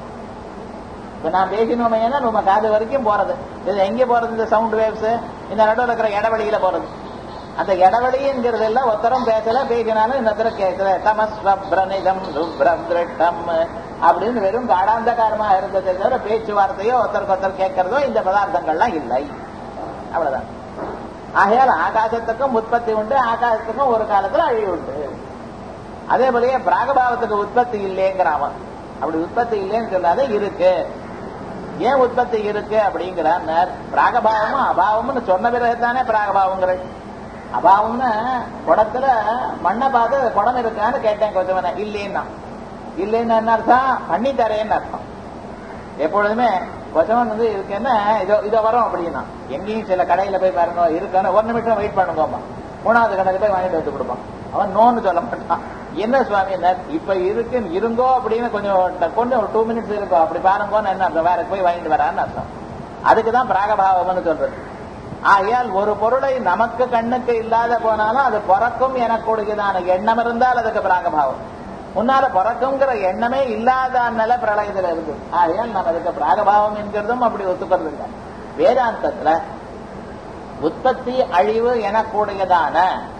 A: இப்ப நான் பேசினோமே நம்ம காது வரைக்கும் போறது இது எங்க போறது இந்த சவுண்ட் வேவ்ஸ் இந்த நடுவில் இருக்கிற இடவெளியில போறது அந்த இடவெளிங்கிறது எல்லாம் ஒருத்தரும் பேசல பேசினாலும் இன்னொருத்தர கேட்கல தமஸ்வப்ரனிதம் ருப்ரம் திருட்டம் அப்படின்னு வெறும் காடாந்தகாரமா இருந்ததை தவிர பேச்சுவார்த்தையோ ஒருத்தருக்கு ஒருத்தர் கேட்கறதோ இந்த பதார்த்தங்கள்லாம் இல்லை அவ்வளவுதான் ஆகையால் ஆகாசத்துக்கும் உற்பத்தி உண்டு ஆகாசத்துக்கும் ஒரு காலத்துல அழிவு உண்டு அதே போலயே பிராகபாவத்துக்கு உற்பத்தி இல்லைங்கிறான் அப்படி உற்பத்தி இல்லைன்னு சொல்லாத இருக்கு ஏன் உற்பத்தி இருக்கு அப்படிங்கிறான் பிராகபாவமும் அபாவம்னு சொன்ன பிறகுதானே பிராகபாவங்கிற அபாவம்னு குடத்துல மண்ணை பார்த்து குடம் இருக்கான்னு கேட்டேன் கொஞ்சம் இல்லைன்னா இல்லைன்னு என்ன அர்த்தம் பண்ணி தரேன்னு அர்த்தம் எப்பொழுதுமே கொச்சவன் வந்து இருக்குன்னா இதோ இதோ வரும் அப்படின்னா எங்கேயும் சில கடையில போய் பாருங்க இருக்கான்னு ஒரு நிமிஷம் வெயிட் பண்ணுங்கம்மா மூணாவது கடையில போய் வாங்கிட்டு வந்து கொடுப்பான் அவன் நோன்னு சொல்ல மாட்டான் என்ன சுவாமி என்ன இப்ப இருக்கு இருங்கோ அப்படின்னு கொஞ்சம் கொண்டு ஒரு டூ மினிட்ஸ் இருக்கும் அப்படி பாருங்கன்னு என்ன அர்த்தம் வேற போய் வாங்கிட்டு வரான்னு அர்த்தம் அதுக்குதான் பிராகபாவம்னு சொல்றது ஆகையால் ஒரு பொருளை நமக்கு கண்ணுக்கு இல்லாத போனாலும் அது பிறக்கும் எனக்கூடியதான எண்ணம் இருந்தால் அதுக்கு பிராகபாவம் முன்னால பிறக்குங்கிற எண்ணமே இல்லாத நில பிரளயத்துல இருக்கு ஆகையால் நம்ம அதுக்கு பிராகபாவம் என்கிறதும் அப்படி ஒத்துக்கிறது இல்லை வேதாந்தத்துல உற்பத்தி அழிவு எனக்கூடியதான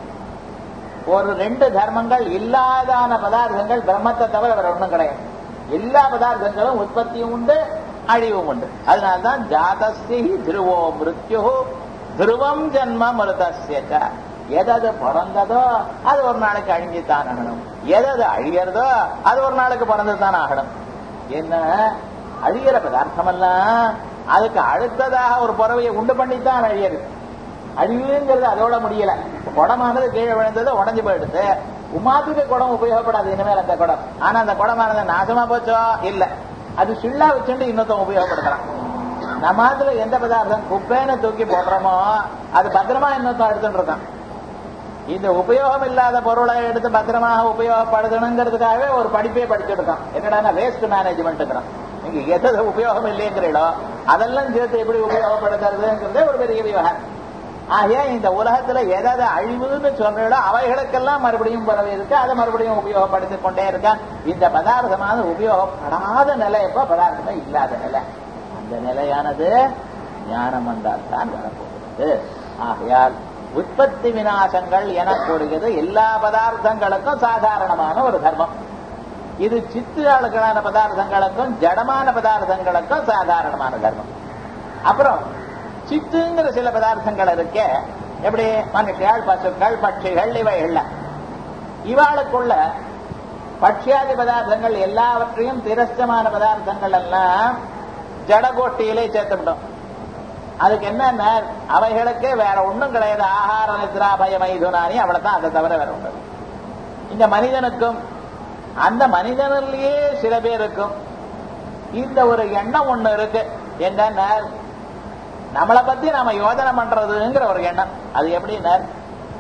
A: ஒரு ரெண்டு தர்மங்கள் இல்லாதான பதார்த்தங்கள் பிரம்மத்தை தவிர வேற ஒண்ணும் கிடையாது எல்லா பதார்த்தங்களும் உற்பத்தியும் உண்டு அழிவும் உண்டு அதனால்தான் ஜாதஸ்தி திருவோ மிருத்யு துருவம் ஜன்ம மிருதஸ்ய எதது பிறந்ததோ அது ஒரு நாளைக்கு அழிஞ்சுத்தான் ஆகணும் எதது அழியறதோ அது ஒரு நாளைக்கு பிறந்துதான் ஆகணும் என்ன அழியிற பதார்த்தமெல்லாம் அதுக்கு அடுத்ததாக ஒரு புறவையை உண்டு பண்ணித்தான் அழியது அழிவுங்கிறது அதோட முடியல குடமானது கீழே விழுந்தது உடஞ்சு போயிடுது உமாத்துக்கு குடம் உபயோகப்படாது இனிமேல் அந்த குடம் ஆனா அந்த குடமானது நாசமா போச்சோ இல்ல அது சில்லா வச்சுட்டு இன்னொருத்தன் உபயோகப்படுத்தலாம் நம்மாத்துல எந்த பதார்த்தம் குப்பைன்னு தூக்கி போடுறோமோ அது பத்திரமா இன்னொருத்தன் எடுத்துட்டு இருக்கான் இந்த உபயோகம் இல்லாத பொருளை எடுத்து பத்திரமாக உபயோகப்படுத்தணுங்கிறதுக்காகவே ஒரு படிப்பே படிச்சுட்டு இருக்கான் என்னடா வேஸ்ட் மேனேஜ்மெண்ட்டுங்கிறான் நீங்க எது உபயோகம் இல்லைங்கிறீங்களோ அதெல்லாம் சேர்த்து எப்படி உபயோகப்படுத்துறதுங்கிறதே ஒரு பெரிய விவகாரம் ஆகிய இந்த உலகத்துல எதாவது அழிவுன்னு சொல்றீங்களோ அவைகளுக்கெல்லாம் மறுபடியும் பரவி இருக்கு அதை மறுபடியும் உபயோகப்படுத்திக் கொண்டே இருக்கான் இந்த பதார்த்தமானது உபயோகப்படாத நிலை எப்ப பதார்த்தமே இல்லாத நிலை அந்த நிலையானது ஞானம் வந்தால் தான் வரப்போகிறது ஆகையால் உற்பத்தி விநாசங்கள் எனக்கூடியது எல்லா பதார்த்தங்களுக்கும் சாதாரணமான ஒரு தர்மம் இது சித்து ஆளுகளான பதார்த்தங்களுக்கும் ஜடமான பதார்த்தங்களுக்கும் சாதாரணமான தர்மம் அப்புறம் சித்துங்கிற சில பதார்த்தங்கள் இருக்கே எப்படி மனுஷியாள் பசுக்கள் பட்சிகள் இவைகள்ல இவாளுக்குள்ள பட்சியாதி பதார்த்தங்கள் எல்லாவற்றையும் திரஸ்டமான பதார்த்தங்கள் எல்லாம் ஜடகோட்டியிலே சேர்த்துவிட்டோம் அதுக்கு என்ன அவைகளுக்கு வேற ஒண்ணும் கிடையாது ஆகார நித்ரா பய மைதுனானி அவ்வளவுதான் அதை தவிர வேற ஒன்று இந்த மனிதனுக்கும் அந்த மனிதனிலேயே சில பேருக்கும் இந்த ஒரு எண்ணம் ஒண்ணு இருக்கு என்னன்னா நம்மளை பத்தி நாம யோஜனை பண்றதுங்கிற ஒரு எண்ணம் அது எப்படின்னா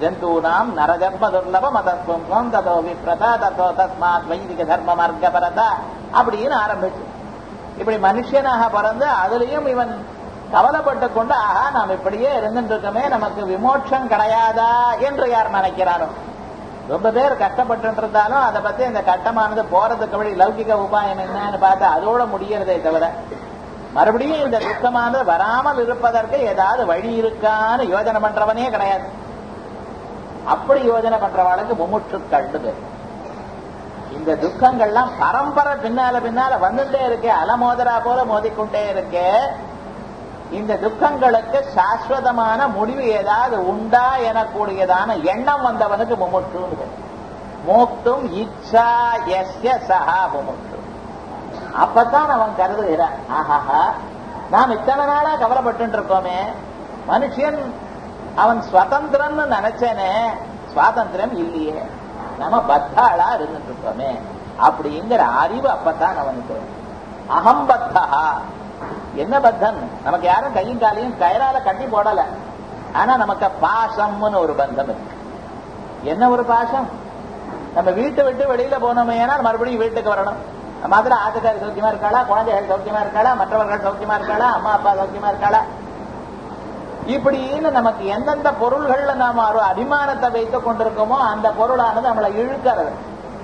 A: ஜந்தூனாம் நரஜன்ம துர்லப மதத்வம் ததோ விப்ரதா ததோ தஸ்மாத் வைதிக தர்ம மார்க்க பரதா அப்படின்னு ஆரம்பிச்சு இப்படி மனுஷனாக பிறந்து அதுலயும் இவன் கவலைப்பட்டு கொண்டு ஆஹா நாம் இப்படியே இருந்துட்டு இருக்கோமே நமக்கு விமோட்சம் கிடையாதா என்று யார் நினைக்கிறாரோ ரொம்ப பேர் கஷ்டப்பட்டு இருந்தாலும் அதை பத்தி இந்த கட்டமானது போறதுக்கு வழி லௌகிக உபாயம் என்னன்னு பார்த்தா அதோட முடியறதே தவிர மறுபடியும் இந்த துக்கமானது வராமல் இருப்பதற்கு ஏதாவது வழி இருக்கான்னு யோஜனை பண்றவனே கிடையாது அப்படி யோஜனை பண்றவாளுக்கு முமுற்று கண்டு இந்த துக்கங்கள்லாம் பரம்பரை பின்னால பின்னால வந்துட்டே இருக்கே அலமோதரா போல மோதிக்கொண்டே இருக்கே இந்த துக்கங்களுக்கு சாஸ்வதமான முடிவு ஏதாவது உண்டா எனக்கூடியதான எண்ணம் வந்தவனுக்கு முமுற்று மோக்தும் இச்சா எஸ்ய சஹா முமுற்று அப்பதான் அவன் கருதுகிறான் ஆஹாஹா நாம் இத்தனை நாளா கவலைப்பட்டு இருக்கோமே மனுஷன் அவன் சுதந்திரம்னு நினைச்சேனே சுவாதந்திரம் இல்லையே நம்ம பத்தாளா இருந்துட்டு இருக்கோமே அப்படிங்கிற அறிவு அப்பதான் அவனுக்கு அகம்பத்தா என்ன பத்தன் நமக்கு யாரும் கையும் காலையும் கயரால கட்டி போடல ஆனா நமக்கு பாசம்னு ஒரு பந்தம் இருக்கு என்ன ஒரு பாசம் நம்ம வீட்டை விட்டு வெளியில போனோமே மறுபடியும் வீட்டுக்கு வரணும் மாதிரி ஆத்துக்காரி சௌக்கியமா இருக்காளா குழந்தைகள் சௌக்கியமா இருக்காளா மற்றவர்கள் சௌக்கியமா இருக்காளா அம்மா அப்பா சௌக்கியமா இருக்காளா இப்படின்னு நமக்கு எந்தெந்த பொருள்கள்ல நாம ஒரு அபிமானத்தை வைத்துக் கொண்டிருக்கோமோ அந்த பொருளானது நம்மளை இழுக்கிறது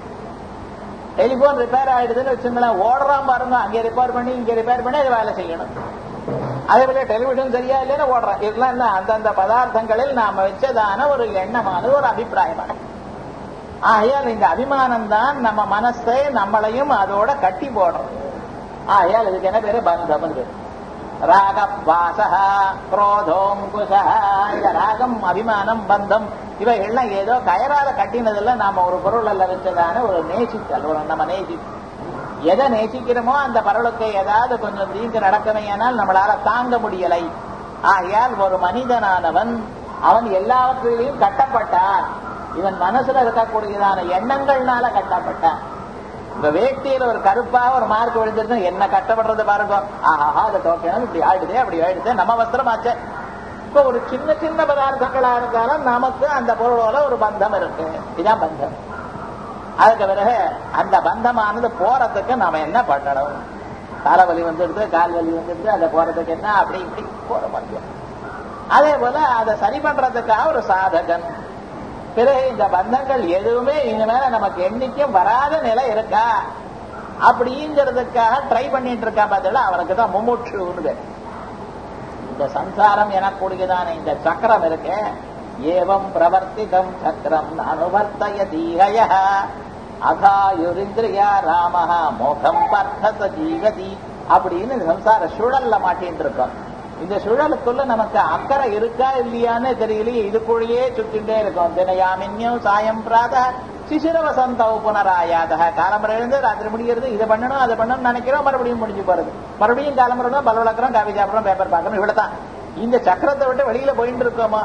A: டெலிபோன் ரிப்பேர் ஆயிடுதுன்னு வச்சுங்களேன் ஓடுறான் பாருங்க அங்கே ரிப்பேர் பண்ணி இங்க ரிப்பேர் பண்ணி அது வேலை செய்யணும் அதே போல டெலிவிஷன் சரியா இல்லைன்னு ஓடுறான் இதெல்லாம் என்ன அந்தந்த பதார்த்தங்களில் நாம வச்சதான ஒரு எண்ணமானது ஒரு அபிப்பிராயமானது ஆகையால் இந்த அபிமானம் தான் நம்ம மனசை நம்மளையும் அதோட கட்டி போடுறோம் ஆகையால் இதுக்கு என்ன பேரு பந்தம் ராக வாசகா குரோதோம் குசகா இந்த ராகம் அபிமானம் பந்தம் இவைகள்லாம் ஏதோ கயரால கட்டினதுல நாம ஒரு பொருள் அல்ல வச்சதான ஒரு நேசித்தல் ஒரு நம்ம நேசி எதை நேசிக்கிறோமோ அந்த பொருளுக்கு ஏதாவது கொஞ்சம் தீங்கு நடக்கணையானால் நம்மளால தாங்க முடியலை ஆகையால் ஒரு மனிதனானவன் அவன் எல்லாவற்றிலையும் கட்டப்பட்டான் இவன் மனசுல இருக்கக்கூடியதான எண்ணங்கள்னால கட்டப்பட்டான் இந்த வேட்டியில ஒரு கருப்பா ஒரு மார்க் விழுந்திருந்தா என்ன கஷ்டப்படுறது பாருங்க ஆஹா அதை தோக்கணும் இப்படி ஆயிடுதே அப்படி ஆயிடுதே நம்ம வஸ்திரம் ஆச்சு இப்ப ஒரு சின்ன சின்ன பதார்த்தங்களா இருந்தாலும் நமக்கு அந்த பொருளோட ஒரு பந்தம் இருக்கு இதான் பந்தம் அதுக்கு பிறகு அந்த பந்தமானது போறதுக்கு நாம என்ன பண்ணணும் தலைவலி வந்துடுது கால் வலி வந்துடுது அதை போறதுக்கு என்ன அப்படி இப்படி போற முடியும் அதே போல அதை சரி பண்றதுக்காக ஒரு சாதகன் பிறகு இந்த பந்தங்கள் எதுவுமே இனிமேல நமக்கு என்னைக்கும் வராத நிலை இருக்கா அப்படிங்கிறதுக்காக ட்ரை பண்ணிட்டு இருக்கா பார்த்தா அவனுக்கு தான் மும்முற்றுன்னு இந்த சம்சாரம் எனக்கூடியதான இந்த சக்கரம் இருக்கு ஏவம் பிரவர்த்திதம் சக்கரம் அனுவர்த்தய தீகய அகாயுரிந்திரியா ராமஹ மோகம் பர்த்தச ஜீவதி அப்படின்னு சம்சார சுழல்ல மாட்டின்னு இருக்கோம் இந்த சுழலுக்குள்ள நமக்கு அக்கறை இருக்கா இல்லையான்னு தெரியலையே இதுக்குள்ளேயே சுத்திட்டே இருக்கும் தினயாமின்யம் சாயம் பிராத சிசிர வசந்தவ புனராயாத காலம்பரம் எழுந்து ராத்திரி முடிகிறது இதை பண்ணணும் அதை பண்ணணும் நினைக்கிறோம் மறுபடியும் முடிஞ்சு போறது மறுபடியும் காலம்பரம் பல் வளர்க்குறோம் காவி சாப்பிடுறோம் பேப்பர் பார்க்கணும் இவ்வளவுதான் இந்த சக்கரத்தை விட்டு வெளியில போயிட்டு இருக்கோமா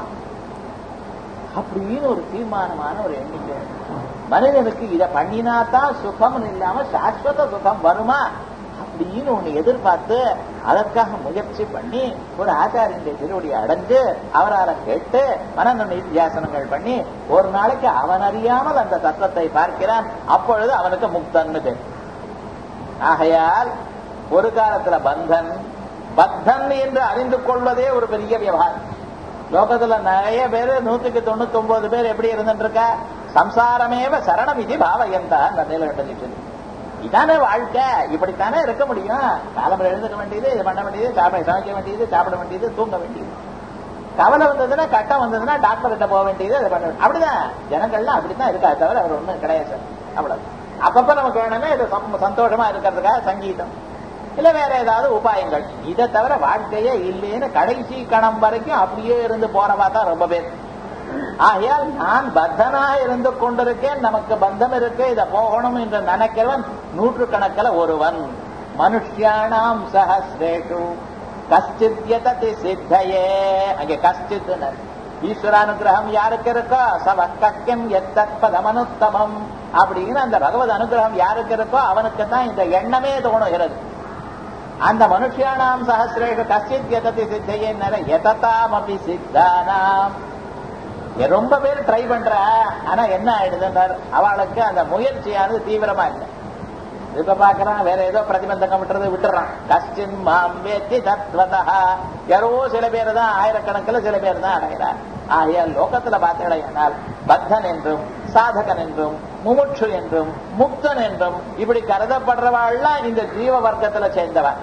A: அப்படின்னு ஒரு தீர்மானமான ஒரு எண்ணிக்கை மனிதனுக்கு இதை பண்ணினாதான் சுகம் இல்லாம சாஸ்வத சுகம் வருமா அப்படின்னு ஒண்ணு எதிர்பார்த்து அதற்காக முயற்சி பண்ணி ஒரு ஆச்சாரியனுடைய திருவடியை அடைஞ்சு அவரால் கேட்டு மனநுண்ண வித்தியாசனங்கள் பண்ணி ஒரு நாளைக்கு அவன் அறியாமல் அந்த தத்துவத்தை பார்க்கிறான் அப்பொழுது அவனுக்கு முக்தன்னு பேர் ஆகையால் ஒரு காலத்துல பந்தன் பத்தன் என்று அறிந்து கொள்வதே ஒரு பெரிய விவகாரம் லோகத்துல நிறைய பேர் நூத்துக்கு தொண்ணூத்தி ஒன்பது பேர் எப்படி இருந்துட்டு இருக்கா சம்சாரமேவ சரணம் இது பாவயந்தா அந்த நீலகண்ட சொல்லி இதானே வாழ்க்கை இப்படித்தானே இருக்க முடியும் காலம்பரம் எழுந்துக்க வேண்டியது இது பண்ண வேண்டியது சாப்பிட சமைக்க வேண்டியது சாப்பிட வேண்டியது தூங்க வேண்டியது கவலை வந்ததுன்னா கட்டம் வந்ததுன்னா டாக்டர் கிட்ட போக வேண்டியது அதை பண்ண வேண்டியது அப்படிதான் ஜனங்கள்லாம் அப்படித்தான் இருக்கா தவிர அவர் ஒண்ணும் கிடையாது சார் அவ்வளவு அப்பப்ப நமக்கு வேணும்னா இது சந்தோஷமா இருக்கிறதுக்காக சங்கீதம் இல்ல வேற ஏதாவது உபாயங்கள் இதை தவிர வாழ்க்கையே இல்லைன்னு கடைசி கணம் வரைக்கும் அப்படியே இருந்து போறவா தான் ரொம்ப பேர் ஆகையால் நான் பத்தனா இருந்து கொண்டிருக்கேன் நமக்கு பந்தம் இருக்கு இதை போகணும் என்று நினைக்கிறவன் நூற்று கணக்கில் ஒருவன் மனுஷியானாம் சஹசிரேஷு கஷ்டித் யததி சித்தையே அங்கே கஷ்டித் ஈஸ்வரானுகிரகம் யாருக்கு இருக்கோ சவ கக்கியம் எத்தத் பதமனுத்தமம் அப்படின்னு அந்த பகவத் அனுகிரகம் யாருக்கு இருக்கோ அவனுக்கு தான் இந்த எண்ணமே தோணுகிறது அந்த மனுஷியானாம் சஹசிரேஷு கஷ்டித் யததி சித்தையே எததாம் அப்படி சித்தானாம் ரொம்ப பேர் ட்ரை பண்றா ஆனா என்ன ஆயிடுதுன்றார் அவளுக்கு அந்த முயற்சியானது தீவிரமா இல்லை இப்ப பாக்குறான் வேற ஏதோ பிரதிபந்தகம் விட்டுறது விட்டுறான் கஷ்டின் மாம் வேத்தி தத்வதா யாரோ சில பேர் தான் ஆயிரக்கணக்கில் சில பேர் தான் அடைகிறார் ஆகையால் லோகத்துல பார்த்தீங்கன்னா பத்தன் என்றும் சாதகன் என்றும் முமுட்சு என்றும் முக்தன் என்றும் இப்படி கருதப்படுறவாள்லாம் இந்த ஜீவ வர்க்கத்துல சேர்ந்தவன்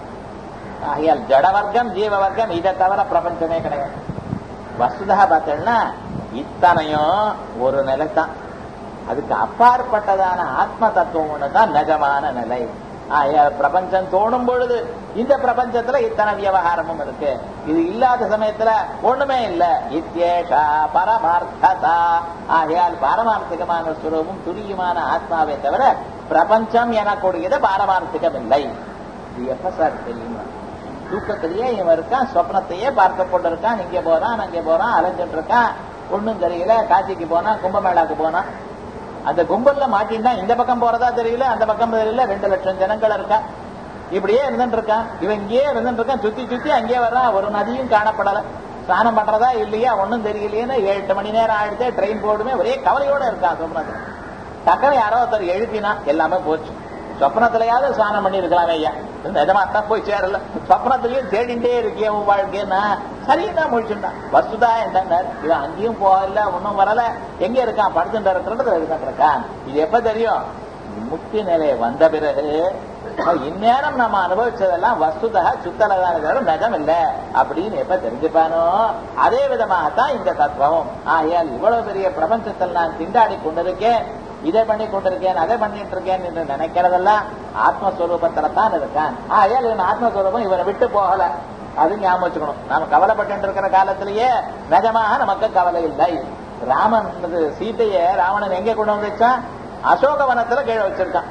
A: ஆகையால் ஜட வர்க்கம் ஜீவ வர்க்கம் இதை தவிர பிரபஞ்சமே கிடையாது வசுதா பார்த்தீங்கன்னா இத்தனையும் ஒரு நிலை தான் அதுக்கு அப்பாற்பட்டதான ஆத்ம தத்துவம் ஒண்ணுதான் நிஜமான நிலை ஆகையால் பிரபஞ்சம் தோணும் பொழுது இந்த பிரபஞ்சத்துல இத்தனை விவகாரமும் இருக்கு இது இல்லாத சமயத்துல ஒண்ணுமே இல்ல இத்தியேஷா பரமார்த்ததா ஆகையால் பாரமார்த்திகமான சுரூபம் துரியமான ஆத்மாவை தவிர பிரபஞ்சம் எனக்கூடியது பாரமார்த்திகம் இல்லை இது எப்ப சார் தெரியும் தூக்கத்திலேயே இவன் இருக்கான் சொப்னத்தையே பார்க்க கொண்டு இருக்கான் இங்கே போறான் அங்கே போறான் அலைஞ்சிட்டு இருக்கான் ஒண்ணும் தெரியல காசிக்கு போனா கும்பமேளாக்கு போனான் அந்த கும்பல்ல மாட்டின்னா இந்த பக்கம் போறதா தெரியல அந்த பக்கம் தெரியல ரெண்டு லட்சம் ஜனங்கள் இருக்கா இப்படியே இருந்துட்டு இருக்கான் இவன் இங்கேயே இருந்துட்டு இருக்கான் சுத்தி சுத்தி அங்கேயே வர்றான் ஒரு நதியும் காணப்படல ஸ்நானம் பண்றதா இல்லையா ஒன்னும் தெரியலையேன்னு ஏழு எட்டு மணி நேரம் ஆயிடுச்சு ட்ரெயின் போடுமே ஒரே கவலையோட இருக்கான் சொப்னத்துல டக்குனு யாரோ ஒருத்தர் எழுப்பினா எல்லாமே போச்சு சொப்னத்திலேயாவது ஸ்நானம் பண்ணி இருக்கலாமே ஐயா நிஜமா தான் போய் சேரல சொப்னத்திலயும் தேடிண்டே இருக்கிய உன் வாழ்க்கைன்னா சரிதான் முடிச்சுட்டான் வசுதா என்னன்னார் இவன் அங்கேயும் போகல ஒன்னும் வரல எங்க இருக்கான் படுத்துட்டு இருக்கிறது இருந்துட்டு இருக்கான் இது எப்ப தெரியும் முக்தி நிலை வந்த பிறகு இந்நேரம் நம்ம அனுபவிச்சதெல்லாம் வஸ்துதா சுத்தலதான் நிஜம் இல்ல அப்படின்னு எப்ப தெரிஞ்சுப்பானோ அதே விதமாகத்தான் இந்த தத்துவம் ஆகையால் இவ்வளவு பெரிய பிரபஞ்சத்தில் நான் திண்டாடி கொண்டிருக்கேன் இதை பண்ணி கொண்டிருக்கேன் அதை பண்ணிட்டு இருக்கேன் என்று நினைக்கிறதெல்லாம் ஆத்மஸ்வரூபத்துல தான் இருக்கான் ஆகையால் இவன் ஆத்மஸ்வரூபம் இவனை விட்டு போகல அது ஞாபகம் வச்சுக்கணும் நாம கவலைப்பட்டு இருக்கிற காலத்திலேயே நிஜமாக நமக்கு கவலை இல்லை ராமன் சீதைய ராவணன் எங்க கொண்டு வந்து வச்சான் அசோகவனத்துல கீழே வச்சிருக்கான்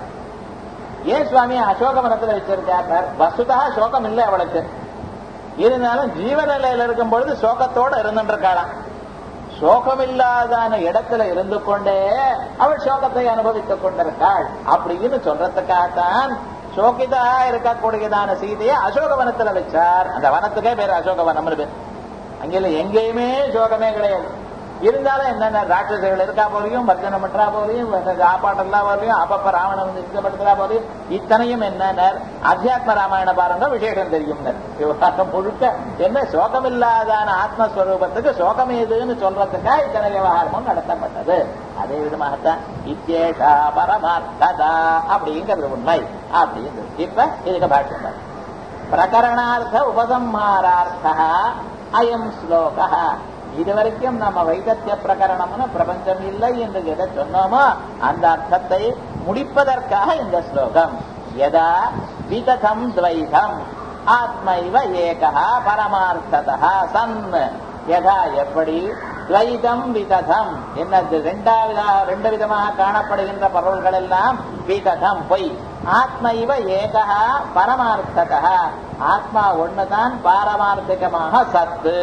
A: ஏன் சுவாமி அசோகவனத்துல வச்சிருக்கார் வசுதா சோகம் இல்லை அவளுக்கு இருந்தாலும் ஜீவநிலையில இருக்கும் பொழுது சோகத்தோட இருந்துட்டு இருக்காளாம் சோகமில்லாதான இடத்துல இருந்து கொண்டே அவள் சோகத்தை அனுபவித்துக் கொண்டிருக்காள் அப்படின்னு சொல்றதுக்காகத்தான் சோகிதா இருக்கக்கூடியதான சீதையை அசோகவனத்துல வச்சார் அந்த வனத்துக்கே பேர் அசோகவனம் பேர் அங்கே எங்கேயுமே சோகமே கிடையாது இருந்தாலும் என்னென்ன ராட்சசர்கள் இருக்கா போலையும் வர்ஜனம் பண்றா போலையும் சாப்பாட்டெல்லாம் போலையும் அப்பப்ப ராவணன் வந்து இஷ்டப்படுத்துறா போலையும் இத்தனையும் என்ன அத்தியாத்ம ராமாயண பாருங்க விசேஷம் தெரியும் விவகாரம் முழுக்க என்ன சோகமில்லாதான ஆத்மஸ்வரூபத்துக்கு சோகம் எதுன்னு சொல்றதுக்கா இத்தனை விவகாரமும் நடத்தப்பட்டது அதே விதமாகத்தான் இத்தேஷா பரமார்த்ததா அப்படிங்கிறது உண்மை அப்படிங்கிறது இப்ப இதுக்கு பாட்டு பிரகரணார்த்த உபசம்ஹாரார்த்தா அயம் ஸ்லோகா இதுவரைக்கும் நம்ம வைகத்திய பிரகரணம்னு பிரபஞ்சம் இல்லை என்று எதை சொன்னோமோ அந்த அர்த்தத்தை முடிப்பதற்காக இந்த ஸ்லோகம் எதா விததம் துவைதம் ஆத்மைவ ஏகா பரமார்த்ததா சன் யதா எப்படி துவைதம் விததம் என்னது ரெண்டாவிதா ரெண்டு விதமாக காணப்படுகின்ற பொருள்கள் எல்லாம் விததம் பொய் ஆத்மைவ ஏகா பரமார்த்ததா ஆத்மா ஒண்ணுதான் பாரமார்த்திகமாக சத்து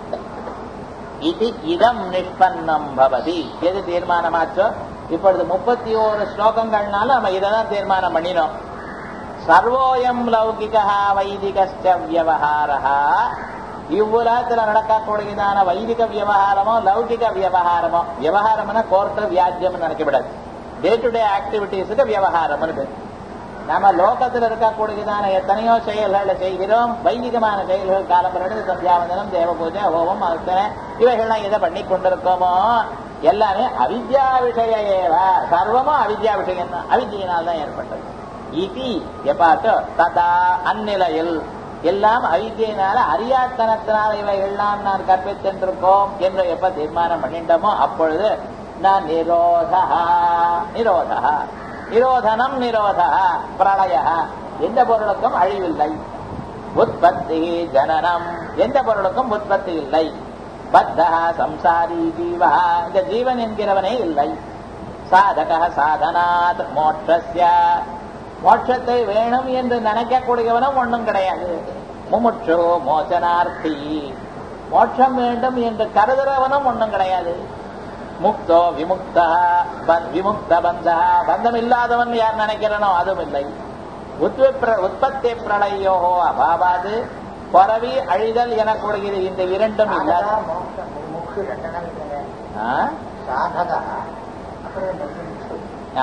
A: இது இதம் நிஷ்பன்னம் பவதி எது தீர்மானமாச்சோ இப்பொழுது முப்பத்தி ஓரு ஸ்லோகங்கள்னால நம்ம இதான் தீர்மானம் பண்ணினோம் சர்வோயம் லௌகிகா வைதிகஸ்ட வியவஹாரா இவ்வுலகத்துல நடக்கக்கூடியதான வைதிக விவகாரமோ லௌகிக விவகாரமோ விவகாரம்னா கோர்ட்டு வியாஜ்யம் நினைக்கப்படாது டே டு டே ஆக்டிவிட்டிஸுக்கு விவகாரம்னு பேர் நம்ம லோகத்தில் இருக்கக்கூடியதான எத்தனையோ செயல்களை செய்கிறோம் வைதிகமான செயல்கள் காலம்பரடு சந்தியாவந்தனம் தேவ பூஜை ஹோமம் அர்த்தனை இவைகள்லாம் எதை பண்ணி கொண்டிருக்கோமோ எல்லாமே அவித்யா விஷய ஏவ சர்வமும் அவித்யா விஷயம் தான் அவித்யினால் தான் ஏற்பட்டது இதி எப்பாச்சோ ததா அந்நிலையில் எல்லாம் அவித்தியினால அறியாத்தனத்தினால இவைகள்லாம் நான் கற்பித்திருக்கோம் என்று எப்ப தீர்மானம் பண்ணிட்டோமோ அப்பொழுது நான் நிரோதா நிரோதா நிரோதனம் நிரோத பிரளய எந்த பொருளுக்கும் அழிவில்லை உற்பத்தி ஜனனம் எந்த பொருளுக்கும் உற்பத்தி இல்லை பத்தா சம்சாரி ஜீவா இந்த ஜீவன் என்கிறவனே இல்லை சாதக சாதனாத் மோட்சஸ்ய மோட்சத்தை வேணும் என்று நினைக்கக்கூடியவனும் ஒன்றும் கிடையாது முமுட்சோ மோசனார்த்தி மோட்சம் வேண்டும் என்று கருதுறவனும் ஒன்றும் கிடையாது முக்தோ விமுக்தா விமுக்த பந்தா பந்தம் இல்லாதவன் யார் நினைக்கிறனோ அதுவும் இல்லை உற்பத்தி பிரளயோ அபாபாது பிறவி அழிதல் எனக்கூடியது இந்த இரண்டும் இல்ல ஆ?
B: சாதகா அப்புறம் என்ன?
A: ஆ.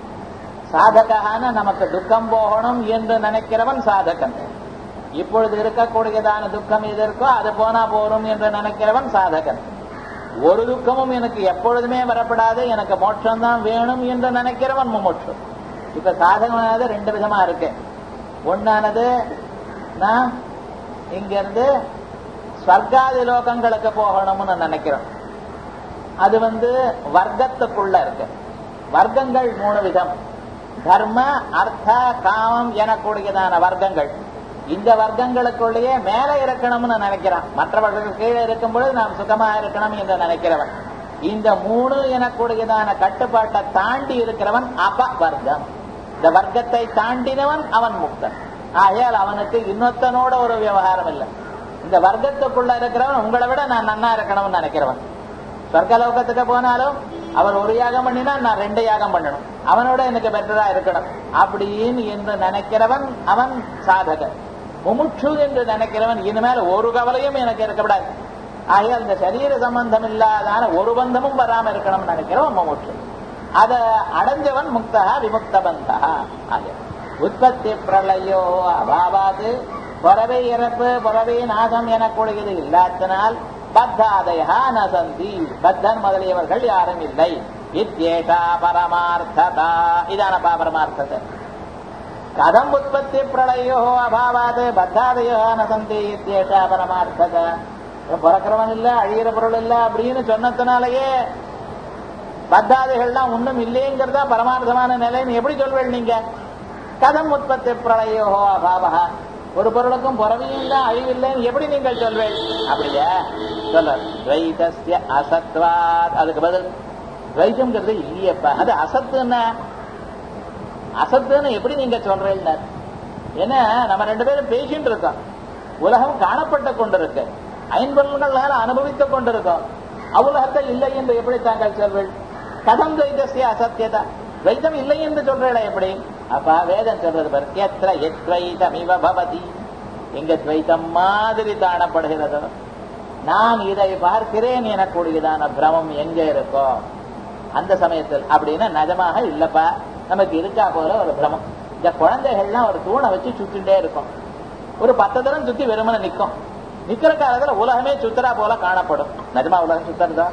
A: சாதகான நமக்கு துக்கம் போகணும் என்று நினைக்கிறவன் சாதகன் இப்பொழுது இருக்கக்கூடியதான துக்கம் எது இருக்கோ அது போனா போரும் என்று நினைக்கிறவன் சாதகன் ஒரு துக்கமும் எனக்கு எப்பொழுதுமே வரப்படாது எனக்கு மோட்சம் தான் வேணும் என்று நினைக்கிறவன் முமோட்சு இப்ப சாதகமானது ரெண்டு விதமா இருக்கு ஒன்னானது நான் இங்கிருந்து ஸ்வர்காதி லோகங்களுக்கு போகணும்னு நினைக்கிறோம் அது வந்து வர்க்கத்துக்குள்ள இருக்கு வர்க்கங்கள் மூணு விதம் தர்ம அர்த்த காமம் எனக்கூடியதான வர்க்கங்கள் இந்த வர்க்கங்களுக்குள்ளேயே மேல இருக்கணும்னு நினைக்கிறான் மற்றவர்கள் கீழே இருக்கும் பொழுது நாம் சுகமா இருக்கணும் என்று நினைக்கிறவன் இந்த மூணு எனக்கூடியதான கட்டுப்பாட்டை தாண்டி இருக்கிறவன் அப வர்க்கம் இந்த வர்க்கத்தை தாண்டினவன் அவன் முக்தன் ஆகையால் அவனுக்கு இன்னொத்தனோட ஒரு விவகாரம் இல்லை இந்த வர்க்கத்துக்குள்ள இருக்கிறவன் உங்களை விட நான் நன்னா இருக்கணும்னு நினைக்கிறவன் சொர்க்கலோகத்துக்கு போனாலும் அவர் ஒரு யாகம் பண்ணினா நான் ரெண்டு யாகம் பண்ணணும் அவனோட எனக்கு பெட்டரா இருக்கணும் அப்படின்னு என்று நினைக்கிறவன் அவன் சாதகன் முமுட்சு என்று நினைக்கிறவன் இனிமேல் ஒரு கவலையும் எனக்கு இருக்கக்கூடாது ஆகையால் இந்த சரீர சம்பந்தம் இல்லாதான ஒரு பந்தமும் வராம இருக்கணும்னு நினைக்கிறவன் முமுட்சு அத அடைஞ்சவன் முக்தா விமுக்த பந்தா ஆகிய உற்பத்தி பிரளயோ அபாவாது பொறவை இறப்பு பொறவை நாசம் எனக்கூடியது இல்லாதனால் பத்தாதயா நசந்தி பத்தன் முதலியவர்கள் யாரும் இல்லை இத்யேஷா பரமார்த்ததா இதானப்பா பரமார்த்தத்தை கதம் உற்பத்தி பிரளயோ அபாவாது பத்தாதயோ நசந்தி இத்யேஷா பரமார்த்தத பிறக்கிறவன் இல்ல அழியிற பொருள் இல்ல அப்படின்னு சொன்னதுனாலயே பத்தாதைகள்லாம் ஒண்ணும் இல்லைங்கிறதா பரமார்த்தமான நிலைன்னு எப்படி சொல்வேள் நீங்க கதம் உற்பத்தி பிரளயோ அபாவா ஒரு பொருளுக்கும் பிறவியும் இல்ல அழிவில்லைன்னு எப்படி நீங்கள் சொல்வேள் அப்படியா சொல்ல துவைதஸ்ய அசத்வாத் அதுக்கு பதில் துவைதம்ங்கிறது இல்லையப்பா அது அசத்துன்னா அசத்துன்னு எப்படி நீங்க சொல்றீங்க ஏன்னா நம்ம ரெண்டு பேரும் பேசிட்டு இருக்கோம் உலகம் காணப்பட்டு கொண்டிருக்கு ஐம்பொருள்களால் அனுபவித்துக் கொண்டிருக்கோம் அவ்வுலகத்தை இல்லை என்று எப்படி தாங்கள் சொல்வீள் கதம் துவைதஸ்ய அசத்தியதா துவைதம் இல்லை என்று சொல்றீங்களா எப்படி அப்பா வேதம் சொல்றது பாரு எத்திர எத்வைதம் இவ பவதி எங்க துவைதம் மாதிரி காணப்படுகிறதோ நான் இதை பார்க்கிறேன் எனக்கூடியதான பிரமம் எங்க இருக்கோ அந்த சமயத்தில் அப்படின்னா நிஜமாக இல்லப்பா நமக்கு இருக்கா போல ஒரு பிரமம் இந்த குழந்தைகள்லாம் ஒரு தூணை வச்சு சுத்திட்டே இருக்கும் ஒரு பத்து தரம் சுத்தி வெறுமனை நிக்கும் நிக்கிற காலத்துல உலகமே சுத்தரா போல காணப்படும் நிஜமா உலகம் சுத்தறதா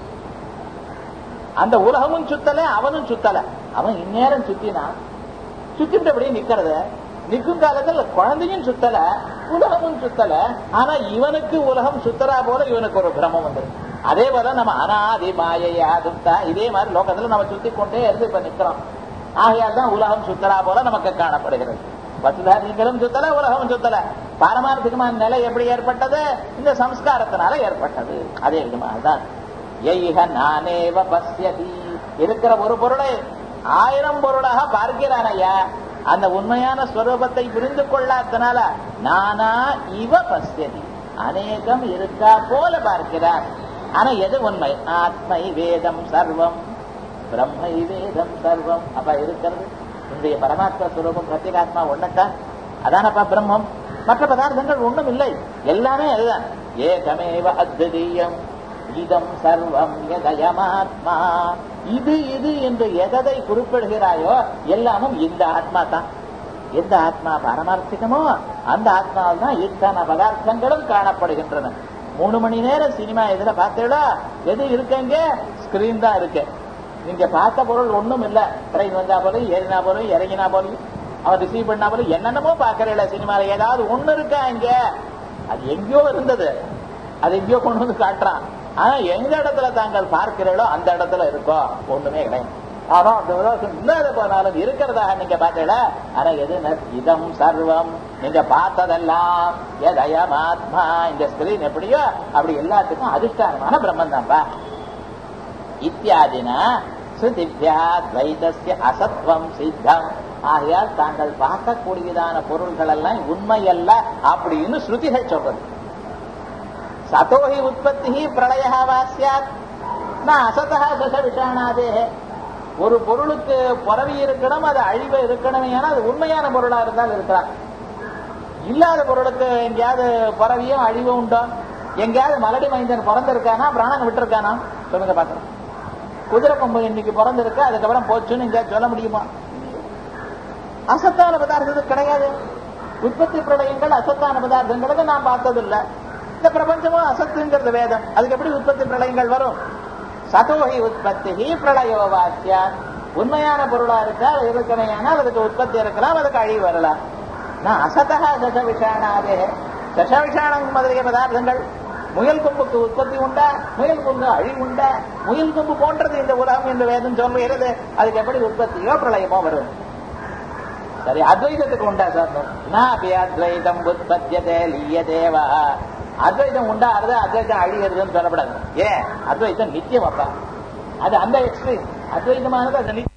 A: அந்த உலகமும் சுத்தல அவனும் சுத்தல அவன் இந்நேரம் சுத்தினான் சுத்திட்டு அப்படியே நிக்கிறது நிற்கும் காலத்துல குழந்தையும் சுத்தல உலகமும் சுத்தல ஆனா இவனுக்கு உலகம் சுத்தரா போல இவனுக்கு ஒரு பிரமம் வந்துருக்கு அதே போல நம்ம அனாதி மாயையா துப்தா இதே மாதிரி லோகத்துல நம்ம சுத்தி கொண்டே இருந்து இப்ப நிக்கிறோம் ஆகையால் தான் உலகம் சுத்தரா போல நமக்கு காணப்படுகிறது வசுதா நீங்களும் சுத்தல உலகம் சுத்தல பாரமார்த்திகமான நிலை எப்படி ஏற்பட்டது இந்த சம்ஸ்காரத்தினால ஏற்பட்டது அதே விதமாக தான் எய்க நானேவ பசியதி இருக்கிற ஒரு பொருளை ஆயிரம் பொருளாக பார்க்கிறான் ஐயா அந்த உண்மையான ஸ்வரூபத்தை புரிந்து கொள்ளாதனால நானா இவ பசியதி அநேகம் இருக்கா போல பார்க்கிறார் ஆனா எது உண்மை ஆத்மை வேதம் சர்வம் பிரம்மை வேதம் சர்வம் அப்ப இருக்கிறது இன்றைய பரமாத்மா ஸ்வரூபம் பிரத்யேகாத்மா ஒன்னத்தான் அதானப்பா பிரம்மம் மற்ற பதார்த்தங்கள் ஒண்ணும் இல்லை எல்லாமே அதுதான் ஏகமேவ அத்விதீயம் இதம் சர்வம் எதயமாத்மா இது இது என்று எதை குறிப்பிடுகிறாயோ எல்லாமும் இந்த ஆத்மா தான் எந்த ஆத்மா பாரமார்த்திகமோ அந்த ஆத்மாவில் தான் இத்தனை பதார்த்தங்களும் காணப்படுகின்றன மூணு மணி நேரம் சினிமா இதுல பார்த்தீங்களா எது இருக்குங்க ஸ்கிரீன் தான் இருக்கு நீங்க பார்த்த பொருள் ஒண்ணும் இல்ல ட்ரெயின் வந்தா போலும் ஏறினா போலும் இறங்கினா போலும் அவன் ரிசீவ் பண்ணா போலும் என்னென்னமோ பாக்குறீங்களா சினிமால ஏதாவது ஒண்ணு இருக்கா இங்க அது எங்கேயோ இருந்தது அது எங்கேயோ கொண்டு வந்து காட்டுறான் ஆனா எந்த இடத்துல தாங்கள் பார்க்கிறீர்களோ அந்த இடத்துல இருக்கோ ஒண்ணுமே கிடையாது ஆனா அந்த உலகம் இல்லாத போனாலும் இருக்கிறதாக நீங்க பார்த்தீங்களா ஆனா எது இதம் சர்வம் நீங்க பார்த்ததெல்லாம் எதயம் ஆத்மா இந்த ஸ்கிரீன் எப்படியோ அப்படி எல்லாத்துக்கும் அதிஷ்டானமான பிரம்மன் தான்ப்பா இத்தியாதினா ஸ்ருதிபியா துவைதஸ்ய அசத்வம் சித்தம் ஆகையால் தாங்கள் பார்க்கக்கூடியதான பொருள்கள் எல்லாம் உண்மையல்ல அப்படின்னு ஸ்ருதிகள் சொல்றது சதோஹி உற்பத்தி பிரளயா வாசியாத் நான் அசதா சச விஷாணாதே ஒரு பொருளுக்கு புறவி இருக்கணும் அது அழிவு இருக்கணும் ஏன்னா அது உண்மையான பொருளா இருந்தால் இருக்கலாம் இல்லாத பொருளுக்கு எங்கேயாவது புறவியும் அழிவும் உண்டோ எங்கேயாவது மலடி மைந்தன் பிறந்திருக்கானா பிராணன் விட்டுருக்கானா சொல்லுங்க பாக்கலாம் குதிரை கொம்பு இன்னைக்கு பிறந்திருக்கு அதுக்கப்புறம் போச்சுன்னு இங்க சொல்ல முடியுமா அசத்தான பதார்த்தத்துக்கு கிடையாது உற்பத்தி பிரளயங்கள் அசத்தான பதார்த்தங்களுக்கு நான் பார்த்ததில்லை இந்த பிரபஞ்சமும் அசத்துங்கிறது வேதம் அதுக்கு எப்படி உற்பத்தி பிரளயங்கள் வரும் சதோஹி உற்பத்தி பிரளயோ வாக்கியா உண்மையான பொருளா இருக்கா அது இருக்கணையானால் அதுக்கு உற்பத்தி இருக்கலாம் அதுக்கு அழிவு வரலாம் நான் அசதா சச விஷாணாதே சச விஷாணம் முதலிய பதார்த்தங்கள் முயல் கொம்புக்கு உற்பத்தி உண்டா முயல் கொம்பு அழிவு உண்டா முயல் கொம்பு போன்றது இந்த உலகம் என்று வேதம் சொல்லுகிறது அதுக்கு எப்படி உற்பத்தியோ பிரளயமோ வரும் சரி அத்வைதத்துக்கு உண்டா சார் நாபி அத்வைதம் உற்பத்தியதே லீயதேவா அத்வைதம் உண்டாகிறது அத்வைதம் அழிகிறதுன்னு சொல்லப்படாது ஏன் அத்வைதம் நித்தியம் அப்பா அது அந்த எக்ஸ்ட்ரீம் அத்வைதமானது அது நித்தியம்